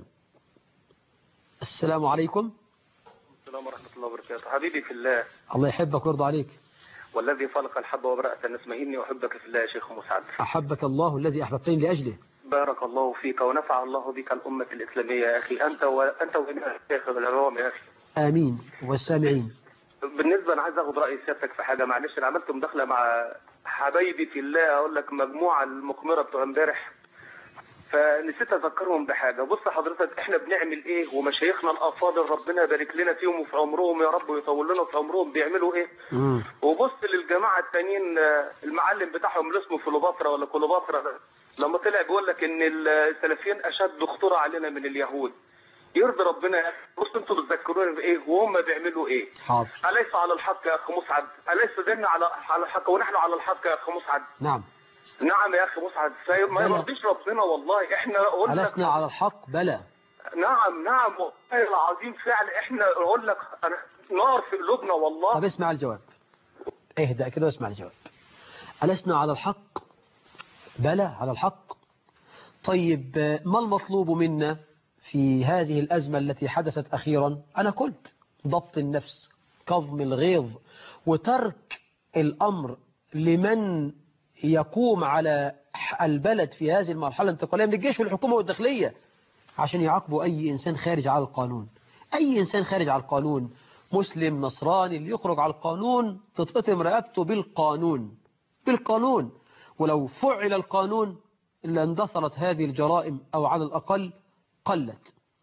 السلام عليكم السلام ورحمة الله وبركاته حبيبي في الله الله يحبك ويرضى عليك والذي خلق الحب وبرأة النسمة إني أحبك في الله يا شيخ مسعد أحبك الله الذي أحببتني لأجله بارك الله فيك ونفع الله بك الأمة الإسلامية يا أخي أنت وأنت وجميع الشيخ العوام يا أخي آمين والسامعين بالنسبة أنا عايز أخد رأي سيادتك في حاجة معلش أنا عملت مداخلة مع حبايبي في الله أقول لك مجموعة المقمرة بتوع امبارح فنسيت أذكرهم بحاجة بص حضرتك إحنا بنعمل إيه ومشايخنا الأفاضل ربنا يبارك لنا فيهم وفي عمرهم يا رب ويطول لنا في عمرهم بيعملوا إيه مم. وبص للجماعة التانيين آه، المعلم بتاعهم اللي اسمه كليوباترا ولا كليوباترا ده، لما طلع بيقول لك ان السلفيين اشد خطوره علينا من اليهود يرضي ربنا يا اخي بص انتوا بتذكروني بايه وهم بيعملوا ايه حاضر اليس على الحق يا اخ مسعد اليس ديننا على على الحق ونحن على الحق يا اخ مسعد نعم نعم يا اخي مسعد فما بلى. يرضيش ربنا والله احنا قلنا ألسنا على الحق بلى نعم نعم والله العظيم فعلا احنا اقول لك أنا نار في قلوبنا والله طب اسمع الجواب اهدأ كده واسمع الجواب ألسنا على الحق بلى على الحق طيب آه، ما المطلوب منا في هذه الأزمة التي حدثت أخيرا أنا قلت ضبط النفس كظم الغيظ وترك الأمر لمن يقوم على ح- البلد في هذه المرحلة الانتقالية من الجيش والحكومة والداخلية عشان يعاقبوا أي إنسان خارج على القانون أي إنسان خارج على القانون مسلم نصراني اللي يخرج على القانون تتقطم رقبته بالقانون بالقانون ولو فعل القانون لاندثرت هذه الجرائم أو على الأقل قلت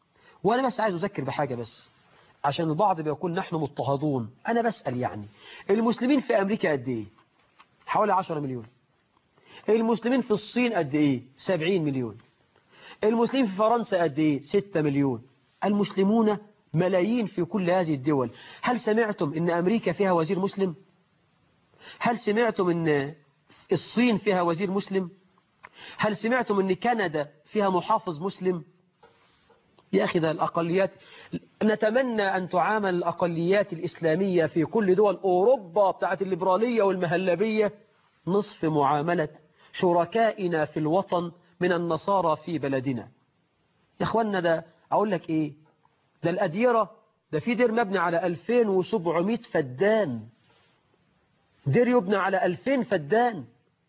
وأنا بس عايز أذكر بحاجة بس عشان البعض بيقول نحن مضطهدون أنا بسأل يعني المسلمين في أمريكا قد إيه حوالي 10 مليون المسلمين في الصين قد إيه 70 مليون المسلمين في فرنسا قد إيه 6 مليون المسلمون ملايين في كل هذه الدول هل سمعتم ان امريكا فيها وزير مسلم هل سمعتم ان الصين فيها وزير مسلم هل سمعتم ان كندا فيها محافظ مسلم يا أخي ده الأقليات نتمنى أن تعامل الأقليات الإسلامية في كل دول أوروبا بتاعت الليبرالية والمهلبية نصف معاملة شركائنا في الوطن من النصارى في بلدنا يا أخوانا ده أقول لك إيه ده الأديرة ده في دير مبني على 2700 فدان دير يبنى على 2000 فدان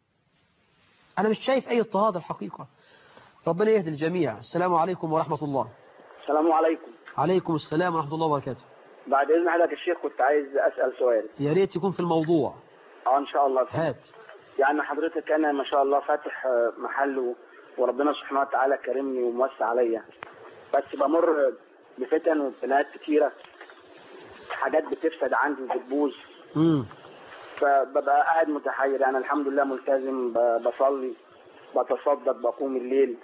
أنا مش شايف أي اضطهاد الحقيقة ربنا يهدي الجميع السلام عليكم ورحمة الله السلام عليكم عليكم السلام ورحمة الله وبركاته بعد اذن حضرتك الشيخ كنت عايز اسال سؤال يا ريت يكون في الموضوع اه ان شاء الله هات يعني حضرتك انا ما شاء الله فاتح آه، محل و- وربنا سبحانه وتعالى كرمني وموسع عليا بس بمر بفتن وابتلاءات كتيره حاجات بتفسد عندي وبتبوظ امم فببقى قاعد متحير يعني الحمد لله ملتزم ب- بصلي بتصدق بقوم الليل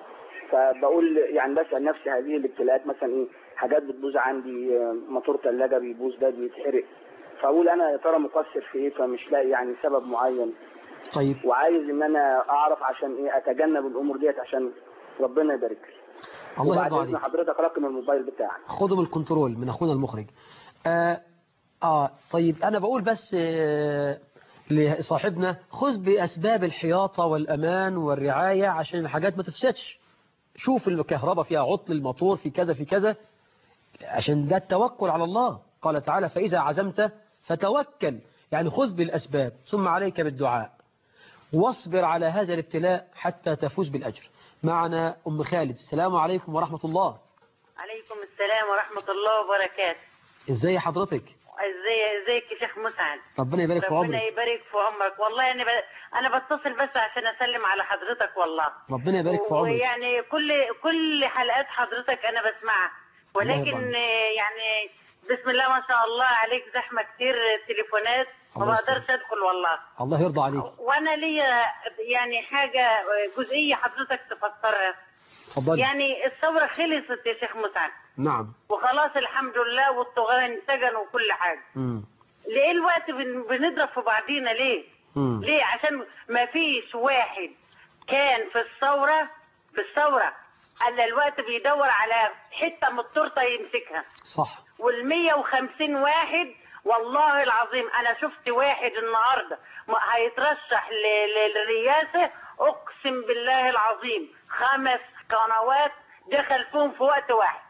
فبقول يعني بسأل نفسي هذه الابتلاءات مثلا ايه حاجات بتبوظ عندي آه، موتور ثلاجة بيبوظ ده بيتحرق فاقول انا يا ترى مقصر في ايه فمش لاقي يعني سبب معين طيب وعايز ان انا اعرف عشان ايه اتجنب الامور ديت عشان ربنا يبارك لي الله وبعد يرضى اذن عليك حضرتك رقم الموبايل بتاعك خدوا من الكنترول من أخونا المخرج آه, آه طيب أنا بقول بس آه لصاحبنا خذ بأسباب الحياطة والأمان والرعاية عشان الحاجات ما تفسدش شوف الكهرباء فيها عطل الموتور في كذا في كذا عشان ده التوكل على الله قال تعالى فإذا عزمت فتوكل يعني خذ بالأسباب ثم عليك بالدعاء واصبر على هذا الابتلاء حتى تفوز بالأجر معنا أم خالد السلام عليكم ورحمة الله عليكم السلام ورحمة الله وبركاته ازاي حضرتك ازاي ازيك يا شيخ مسعد ربنا يبارك في ربنا عمرك يبارك في عمرك والله انا ب... انا بتصل بس عشان اسلم على حضرتك والله ربنا يبارك في عمرك ويعني كل كل حلقات حضرتك انا بسمعها الله ولكن يرضى آه، يعني بسم الله ما شاء الله عليك زحمة كتير تليفونات ما الله بقدرش ادخل والله الله يرضى عليك وانا ليا يعني حاجة جزئية حضرتك تفسرها اتفضلي يعني الثورة خلصت يا شيخ مسعد نعم وخلاص الحمد لله والطغاة انسجنوا وكل حاجة امم ليه الوقت بن- بنضرب في بعضينا ليه امم ليه عشان ما فيش واحد كان في الثورة في الثورة الا الوقت بيدور على حتة من التورتة يمسكها صح والمية وخمسين واحد والله العظيم انا شفت واحد النهاردة ما هيترشح ل- ل- للرئاسة اقسم بالله العظيم خمس قنوات دخل فيهم في وقت واحد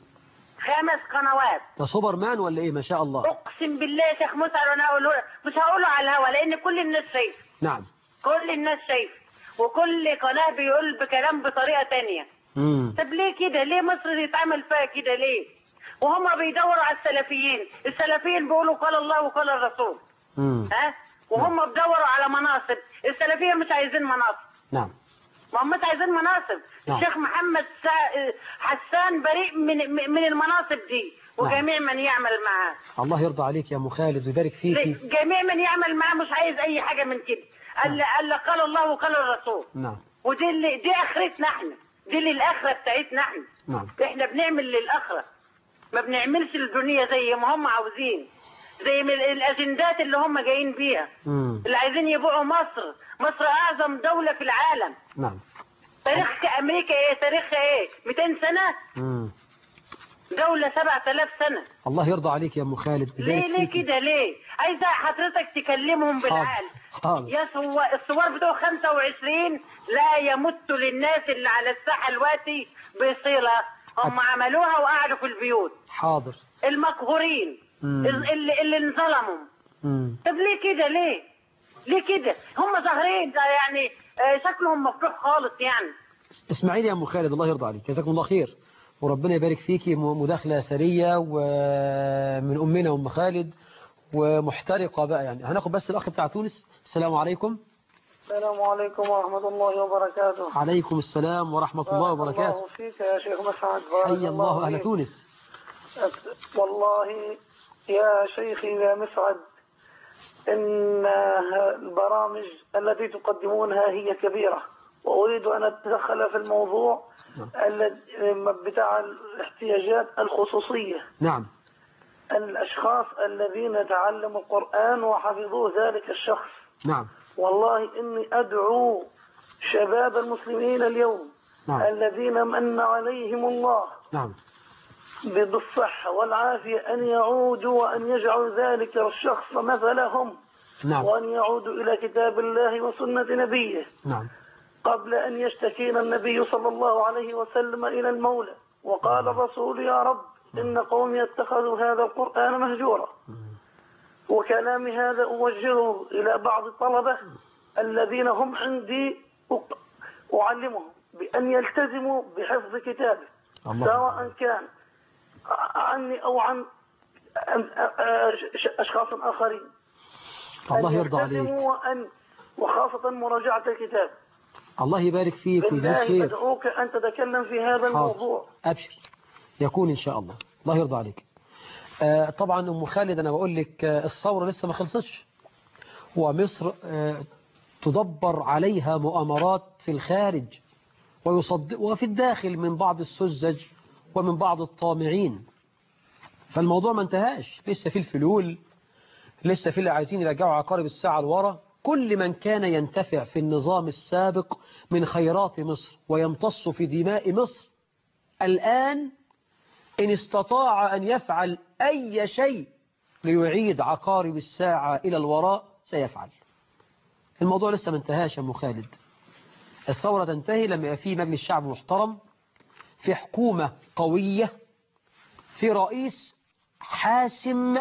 خمس قنوات ده سوبر مان ولا ايه ما شاء الله اقسم بالله يا شيخ مسعد وانا اقوله مش هقوله على الهوا لان كل الناس شايفه نعم كل الناس شايفه وكل قناه بيقول بكلام بطريقه تانية امم طب ليه كده ليه مصر يتعمل فيها كده ليه وهم بيدوروا على السلفيين السلفيين بيقولوا قال الله وقال الرسول امم ها وهم بيدوروا على مناصب السلفيه مش عايزين مناصب نعم ما هم مش عايزين مناصب نعم. الشيخ محمد سا... حسان بريء من من المناصب دي وجميع من يعمل معاه الله يرضى عليك يا ام خالد ويبارك فيكي جميع من يعمل معاه مش عايز اي حاجه من كده قال قال قال الله وقال الرسول نعم ودي اللي دي اخرتنا احنا دي للاخره بتاعتنا احنا نعم احنا بنعمل للاخره ما بنعملش للدنيا زي ما هم عاوزين زي من الاجندات اللي هم جايين بيها امم اللي عايزين يبيعوا مصر مصر اعظم دوله في العالم نعم تاريخ امريكا ايه تاريخها ايه 200 سنه امم دوله 7000 سنه الله يرضى عليك يا ام خالد ليه ويبارك ليه فيكي. كده ليه عايزه حضرتك تكلمهم بالعقل حاضر يا صور الصور بتوع 25 لا يمت للناس اللي على الساحه دلوقتي بصله هم عملوها وقعدوا في البيوت حاضر المقهورين مم. اللي اللي انظلموا امم طب ليه كده ليه ليه كده هم ظاهرين ده يعني آه، شكلهم مفتوح خالص يعني اسماعيل يا ام خالد الله يرضى عليك جزاكم الله خير وربنا يبارك فيكي م- مداخله ثريه ومن امنا ام خالد ومحترقه بقى يعني هناخد بس الاخ بتاع تونس السلام عليكم السلام عليكم ورحمة الله وبركاته عليكم السلام ورحمة الله بارك وبركاته الله فيك يا شيخ مسعد بارك حي الله أهل فيك. تونس أس- والله يا شيخي يا مسعد إن البرامج التي تقدمونها هي كبيرة وأريد أن أتدخل في الموضوع نعم. الذي- بتاع الاحتياجات الخصوصية نعم الأشخاص الذين تعلموا القرآن وحفظوه ذلك الشخص نعم والله إني أدعو شباب المسلمين اليوم نعم الذين من عليهم الله نعم بالصحة والعافية أن يعودوا وأن يجعلوا ذلك الشخص مثلهم نعم وأن يعودوا إلى كتاب الله وسنة نبيه نعم قبل أن يشتكينا النبي صلى الله عليه وسلم إلى المولى وقال الرسول يا رب إن قومي اتخذوا هذا القرآن مهجورا وكلامي هذا أوجهه إلى بعض الطلبة الذين هم عندي أق- أعلمهم بأن يلتزموا بحفظ كتابه الله سواء كان عني أو عن عن- أ- أشخاص آخرين الله أن يرضى عليك يلتزموا وأن وخاصة مراجعة الكتاب الله يبارك فيك ويجزاك بالله خير أدعوك أن تتكلم في هذا الموضوع أبشر يكون إن شاء الله الله يرضى عليك آه طبعا أم خالد أنا بقول لك آه الثورة لسه ما خلصتش ومصر آه تدبر عليها مؤامرات في الخارج ويصدق وفي الداخل من بعض السذج ومن بعض الطامعين فالموضوع ما انتهاش لسه في الفلول لسه في اللي عايزين يرجعوا عقارب الساعة لورا كل من كان ينتفع في النظام السابق من خيرات مصر ويمتص في دماء مصر الآن إن استطاع أن يفعل أي شيء ليعيد عقارب الساعة إلى الوراء سيفعل الموضوع لسه ما انتهاش يا أم خالد الثورة تنتهي لما يبقى في مجلس شعب محترم في حكومة قوية في رئيس حاسم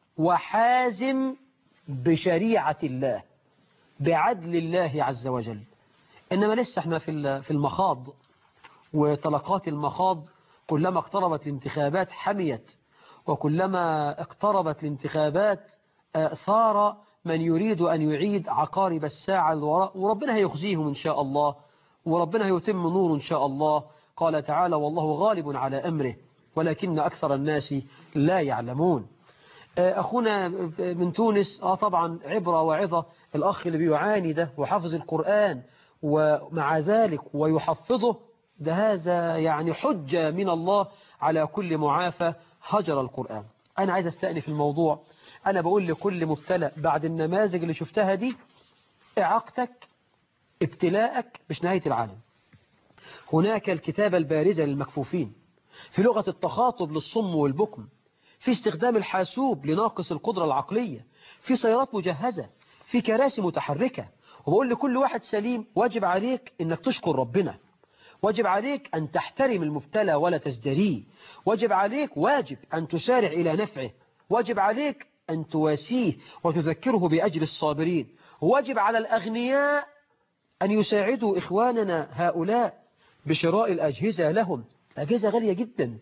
وحازم بشريعة الله بعدل الله عز وجل إنما لسه احنا في في المخاض وطلقات المخاض كلما اقتربت الانتخابات حميت وكلما اقتربت الانتخابات ثار من يريد أن يعيد عقارب الساعة الوراء وربنا هيخزيهم إن شاء الله وربنا هيتم نور إن شاء الله قال تعالى والله غالب على أمره ولكن أكثر الناس لا يعلمون أخونا من تونس آه طبعا عبرة وعظة الأخ اللي بيعاني ده وحفظ القرآن ومع ذلك ويحفظه ده هذا يعني حجة من الله على كل معافى هجر القرآن أنا عايز أستأنف الموضوع أنا بقول لكل مبتلى بعد النماذج اللي شفتها دي إعاقتك ابتلاءك مش نهاية العالم هناك الكتابة البارزة للمكفوفين في لغة التخاطب للصم والبكم في استخدام الحاسوب لناقص القدرة العقلية في سيارات مجهزة في كراسي متحركة وبقول لكل واحد سليم واجب عليك انك تشكر ربنا واجب عليك أن تحترم المبتلى ولا تزدريه واجب عليك واجب أن تسارع إلى نفعه واجب عليك أن تواسيه وتذكره بأجر الصابرين واجب على الأغنياء أن يساعدوا إخواننا هؤلاء بشراء الأجهزة لهم الأجهزة غالية جدا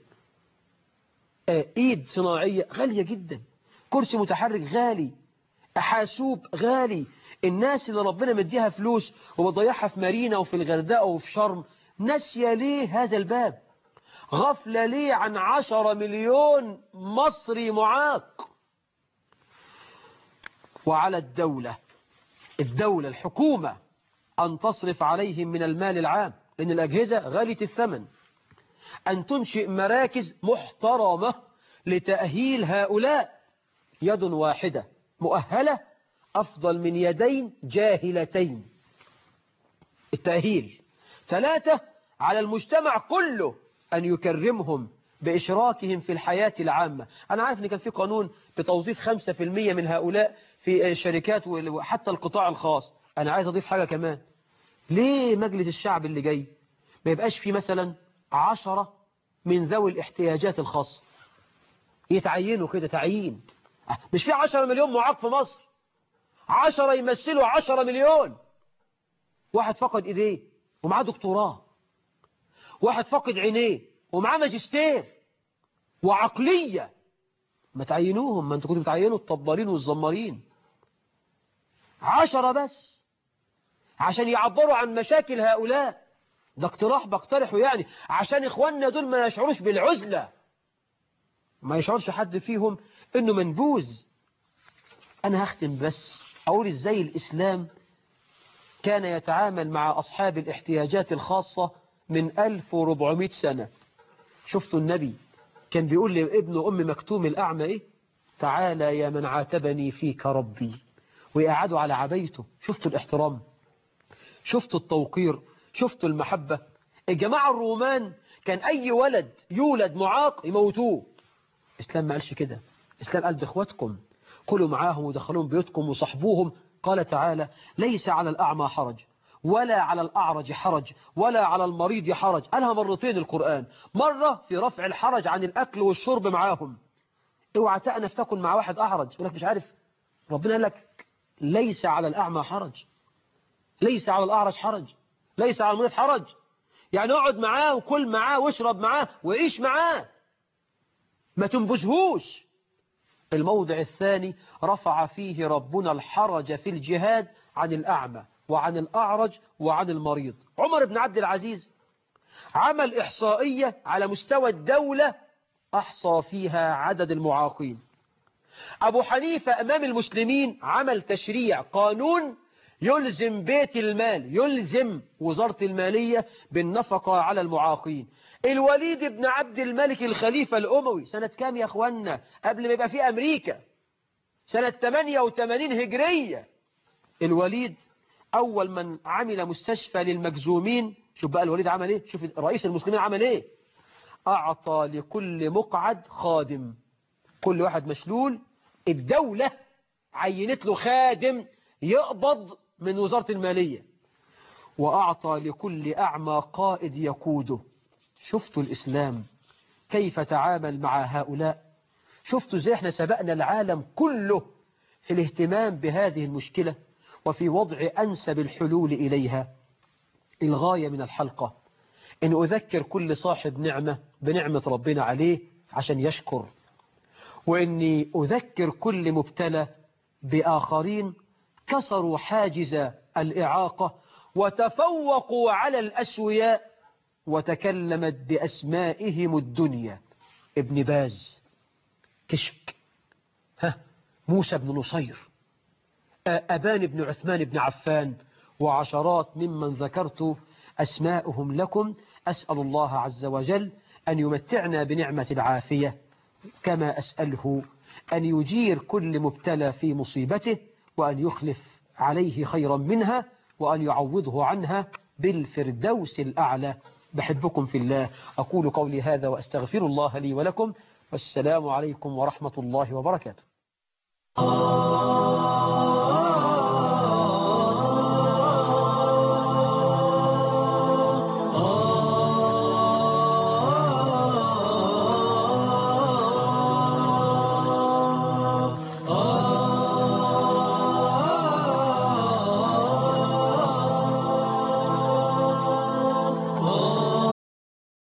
إيد صناعية غالية جدا كرسي متحرك غالي حاسوب غالي الناس اللي ربنا مديها فلوس وبضيعها في مارينا وفي الغردقة وفي شرم نسي ليه هذا الباب غفلة ليه عن عشرة مليون مصري معاق وعلى الدولة الدولة الحكومة أن تصرف عليهم من المال العام لأن الأجهزة غالية الثمن أن تنشئ مراكز محترمة لتأهيل هؤلاء يد واحدة مؤهلة أفضل من يدين جاهلتين التأهيل ثلاثة على المجتمع كله أن يكرمهم بإشراكهم في الحياة العامة أنا عارف أن كان في قانون بتوظيف 5% من هؤلاء في الشركات وحتى القطاع الخاص أنا عايز أضيف حاجة كمان ليه مجلس الشعب اللي جاي ما يبقاش في مثلا عشرة من ذوي الاحتياجات الخاصة يتعينوا كده تعيين مش في عشرة مليون معاق في مصر عشرة يمثلوا عشرة مليون واحد فقد ايديه ومعاه دكتوراه واحد فقد عينيه ومعاه ماجستير وعقلية ما تعينوهم ما انتوا كنتوا بتعينوا الطبالين والزمارين عشرة بس عشان يعبروا عن مشاكل هؤلاء ده اقتراح بقترحه يعني عشان إخواننا دول ما يشعروش بالعزلة ما يشعرش حد فيهم إنه منبوذ أنا هختم بس أقول إزاي الإسلام كان يتعامل مع أصحاب الاحتياجات الخاصة من 1400 سنة شفتوا النبي كان بيقول لابن أم مكتوم الأعمى إيه تعالى يا من عاتبني فيك ربي ويقعدوا على عبيته شفتوا الاحترام شفتوا التوقير شفتوا المحبة الجماعة الرومان كان أي ولد يولد معاق يموتوه إسلام ما قالش كده إسلام قال بإخواتكم كلوا معاهم ودخلوهم بيوتكم وصحبوهم قال تعالى ليس على الأعمى حرج ولا على الأعرج حرج ولا على المريض حرج قالها مرتين القرآن مرة في رفع الحرج عن الأكل والشرب معاهم اوعى تأنف تكن مع واحد أعرج يقول لك مش عارف ربنا قال لك ليس على الأعمى حرج ليس على الأعرج حرج ليس على المريض حرج يعني اقعد معاه وكل معاه واشرب معاه وعيش معاه ما تنبذهوش الموضع الثاني رفع فيه ربنا الحرج في الجهاد عن الأعمى وعن الأعرج وعن المريض عمر بن عبد العزيز عمل إحصائية على مستوى الدولة أحصى فيها عدد المعاقين أبو حنيفة أمام المسلمين عمل تشريع قانون يلزم بيت المال يلزم وزارة المالية بالنفقة على المعاقين الوليد بن عبد الملك الخليفة الأموي سنة كام يا أخوانا قبل ما يبقى في أمريكا سنة 88 هجرية الوليد أول من عمل مستشفى للمجزومين شوف بقى الوليد عمل إيه شوف رئيس المسلمين عمل إيه أعطى لكل مقعد خادم كل واحد مشلول الدولة عينت له خادم يقبض من وزارة المالية وأعطى لكل أعمى قائد يقوده شفتوا الإسلام كيف تعامل مع هؤلاء شفتوا زي احنا سبقنا العالم كله في الاهتمام بهذه المشكلة وفي وضع أنسب الحلول إليها الغاية من الحلقة إن أذكر كل صاحب نعمة بنعمة ربنا عليه عشان يشكر وإني أذكر كل مبتلى بآخرين كسروا حاجز الإعاقة وتفوقوا على الأسوياء وتكلمت بأسمائهم الدنيا ابن باز كشك ها موسى بن نصير أبان بن عثمان بن عفان وعشرات ممن ذكرت أسماءهم لكم أسأل الله عز وجل أن يمتعنا بنعمة العافية كما أسأله أن يجير كل مبتلى في مصيبته وأن يخلف عليه خيرا منها وأن يعوضه عنها بالفردوس الأعلى بحبكم في الله أقول قولي هذا وأستغفر الله لي ولكم والسلام عليكم ورحمة الله وبركاته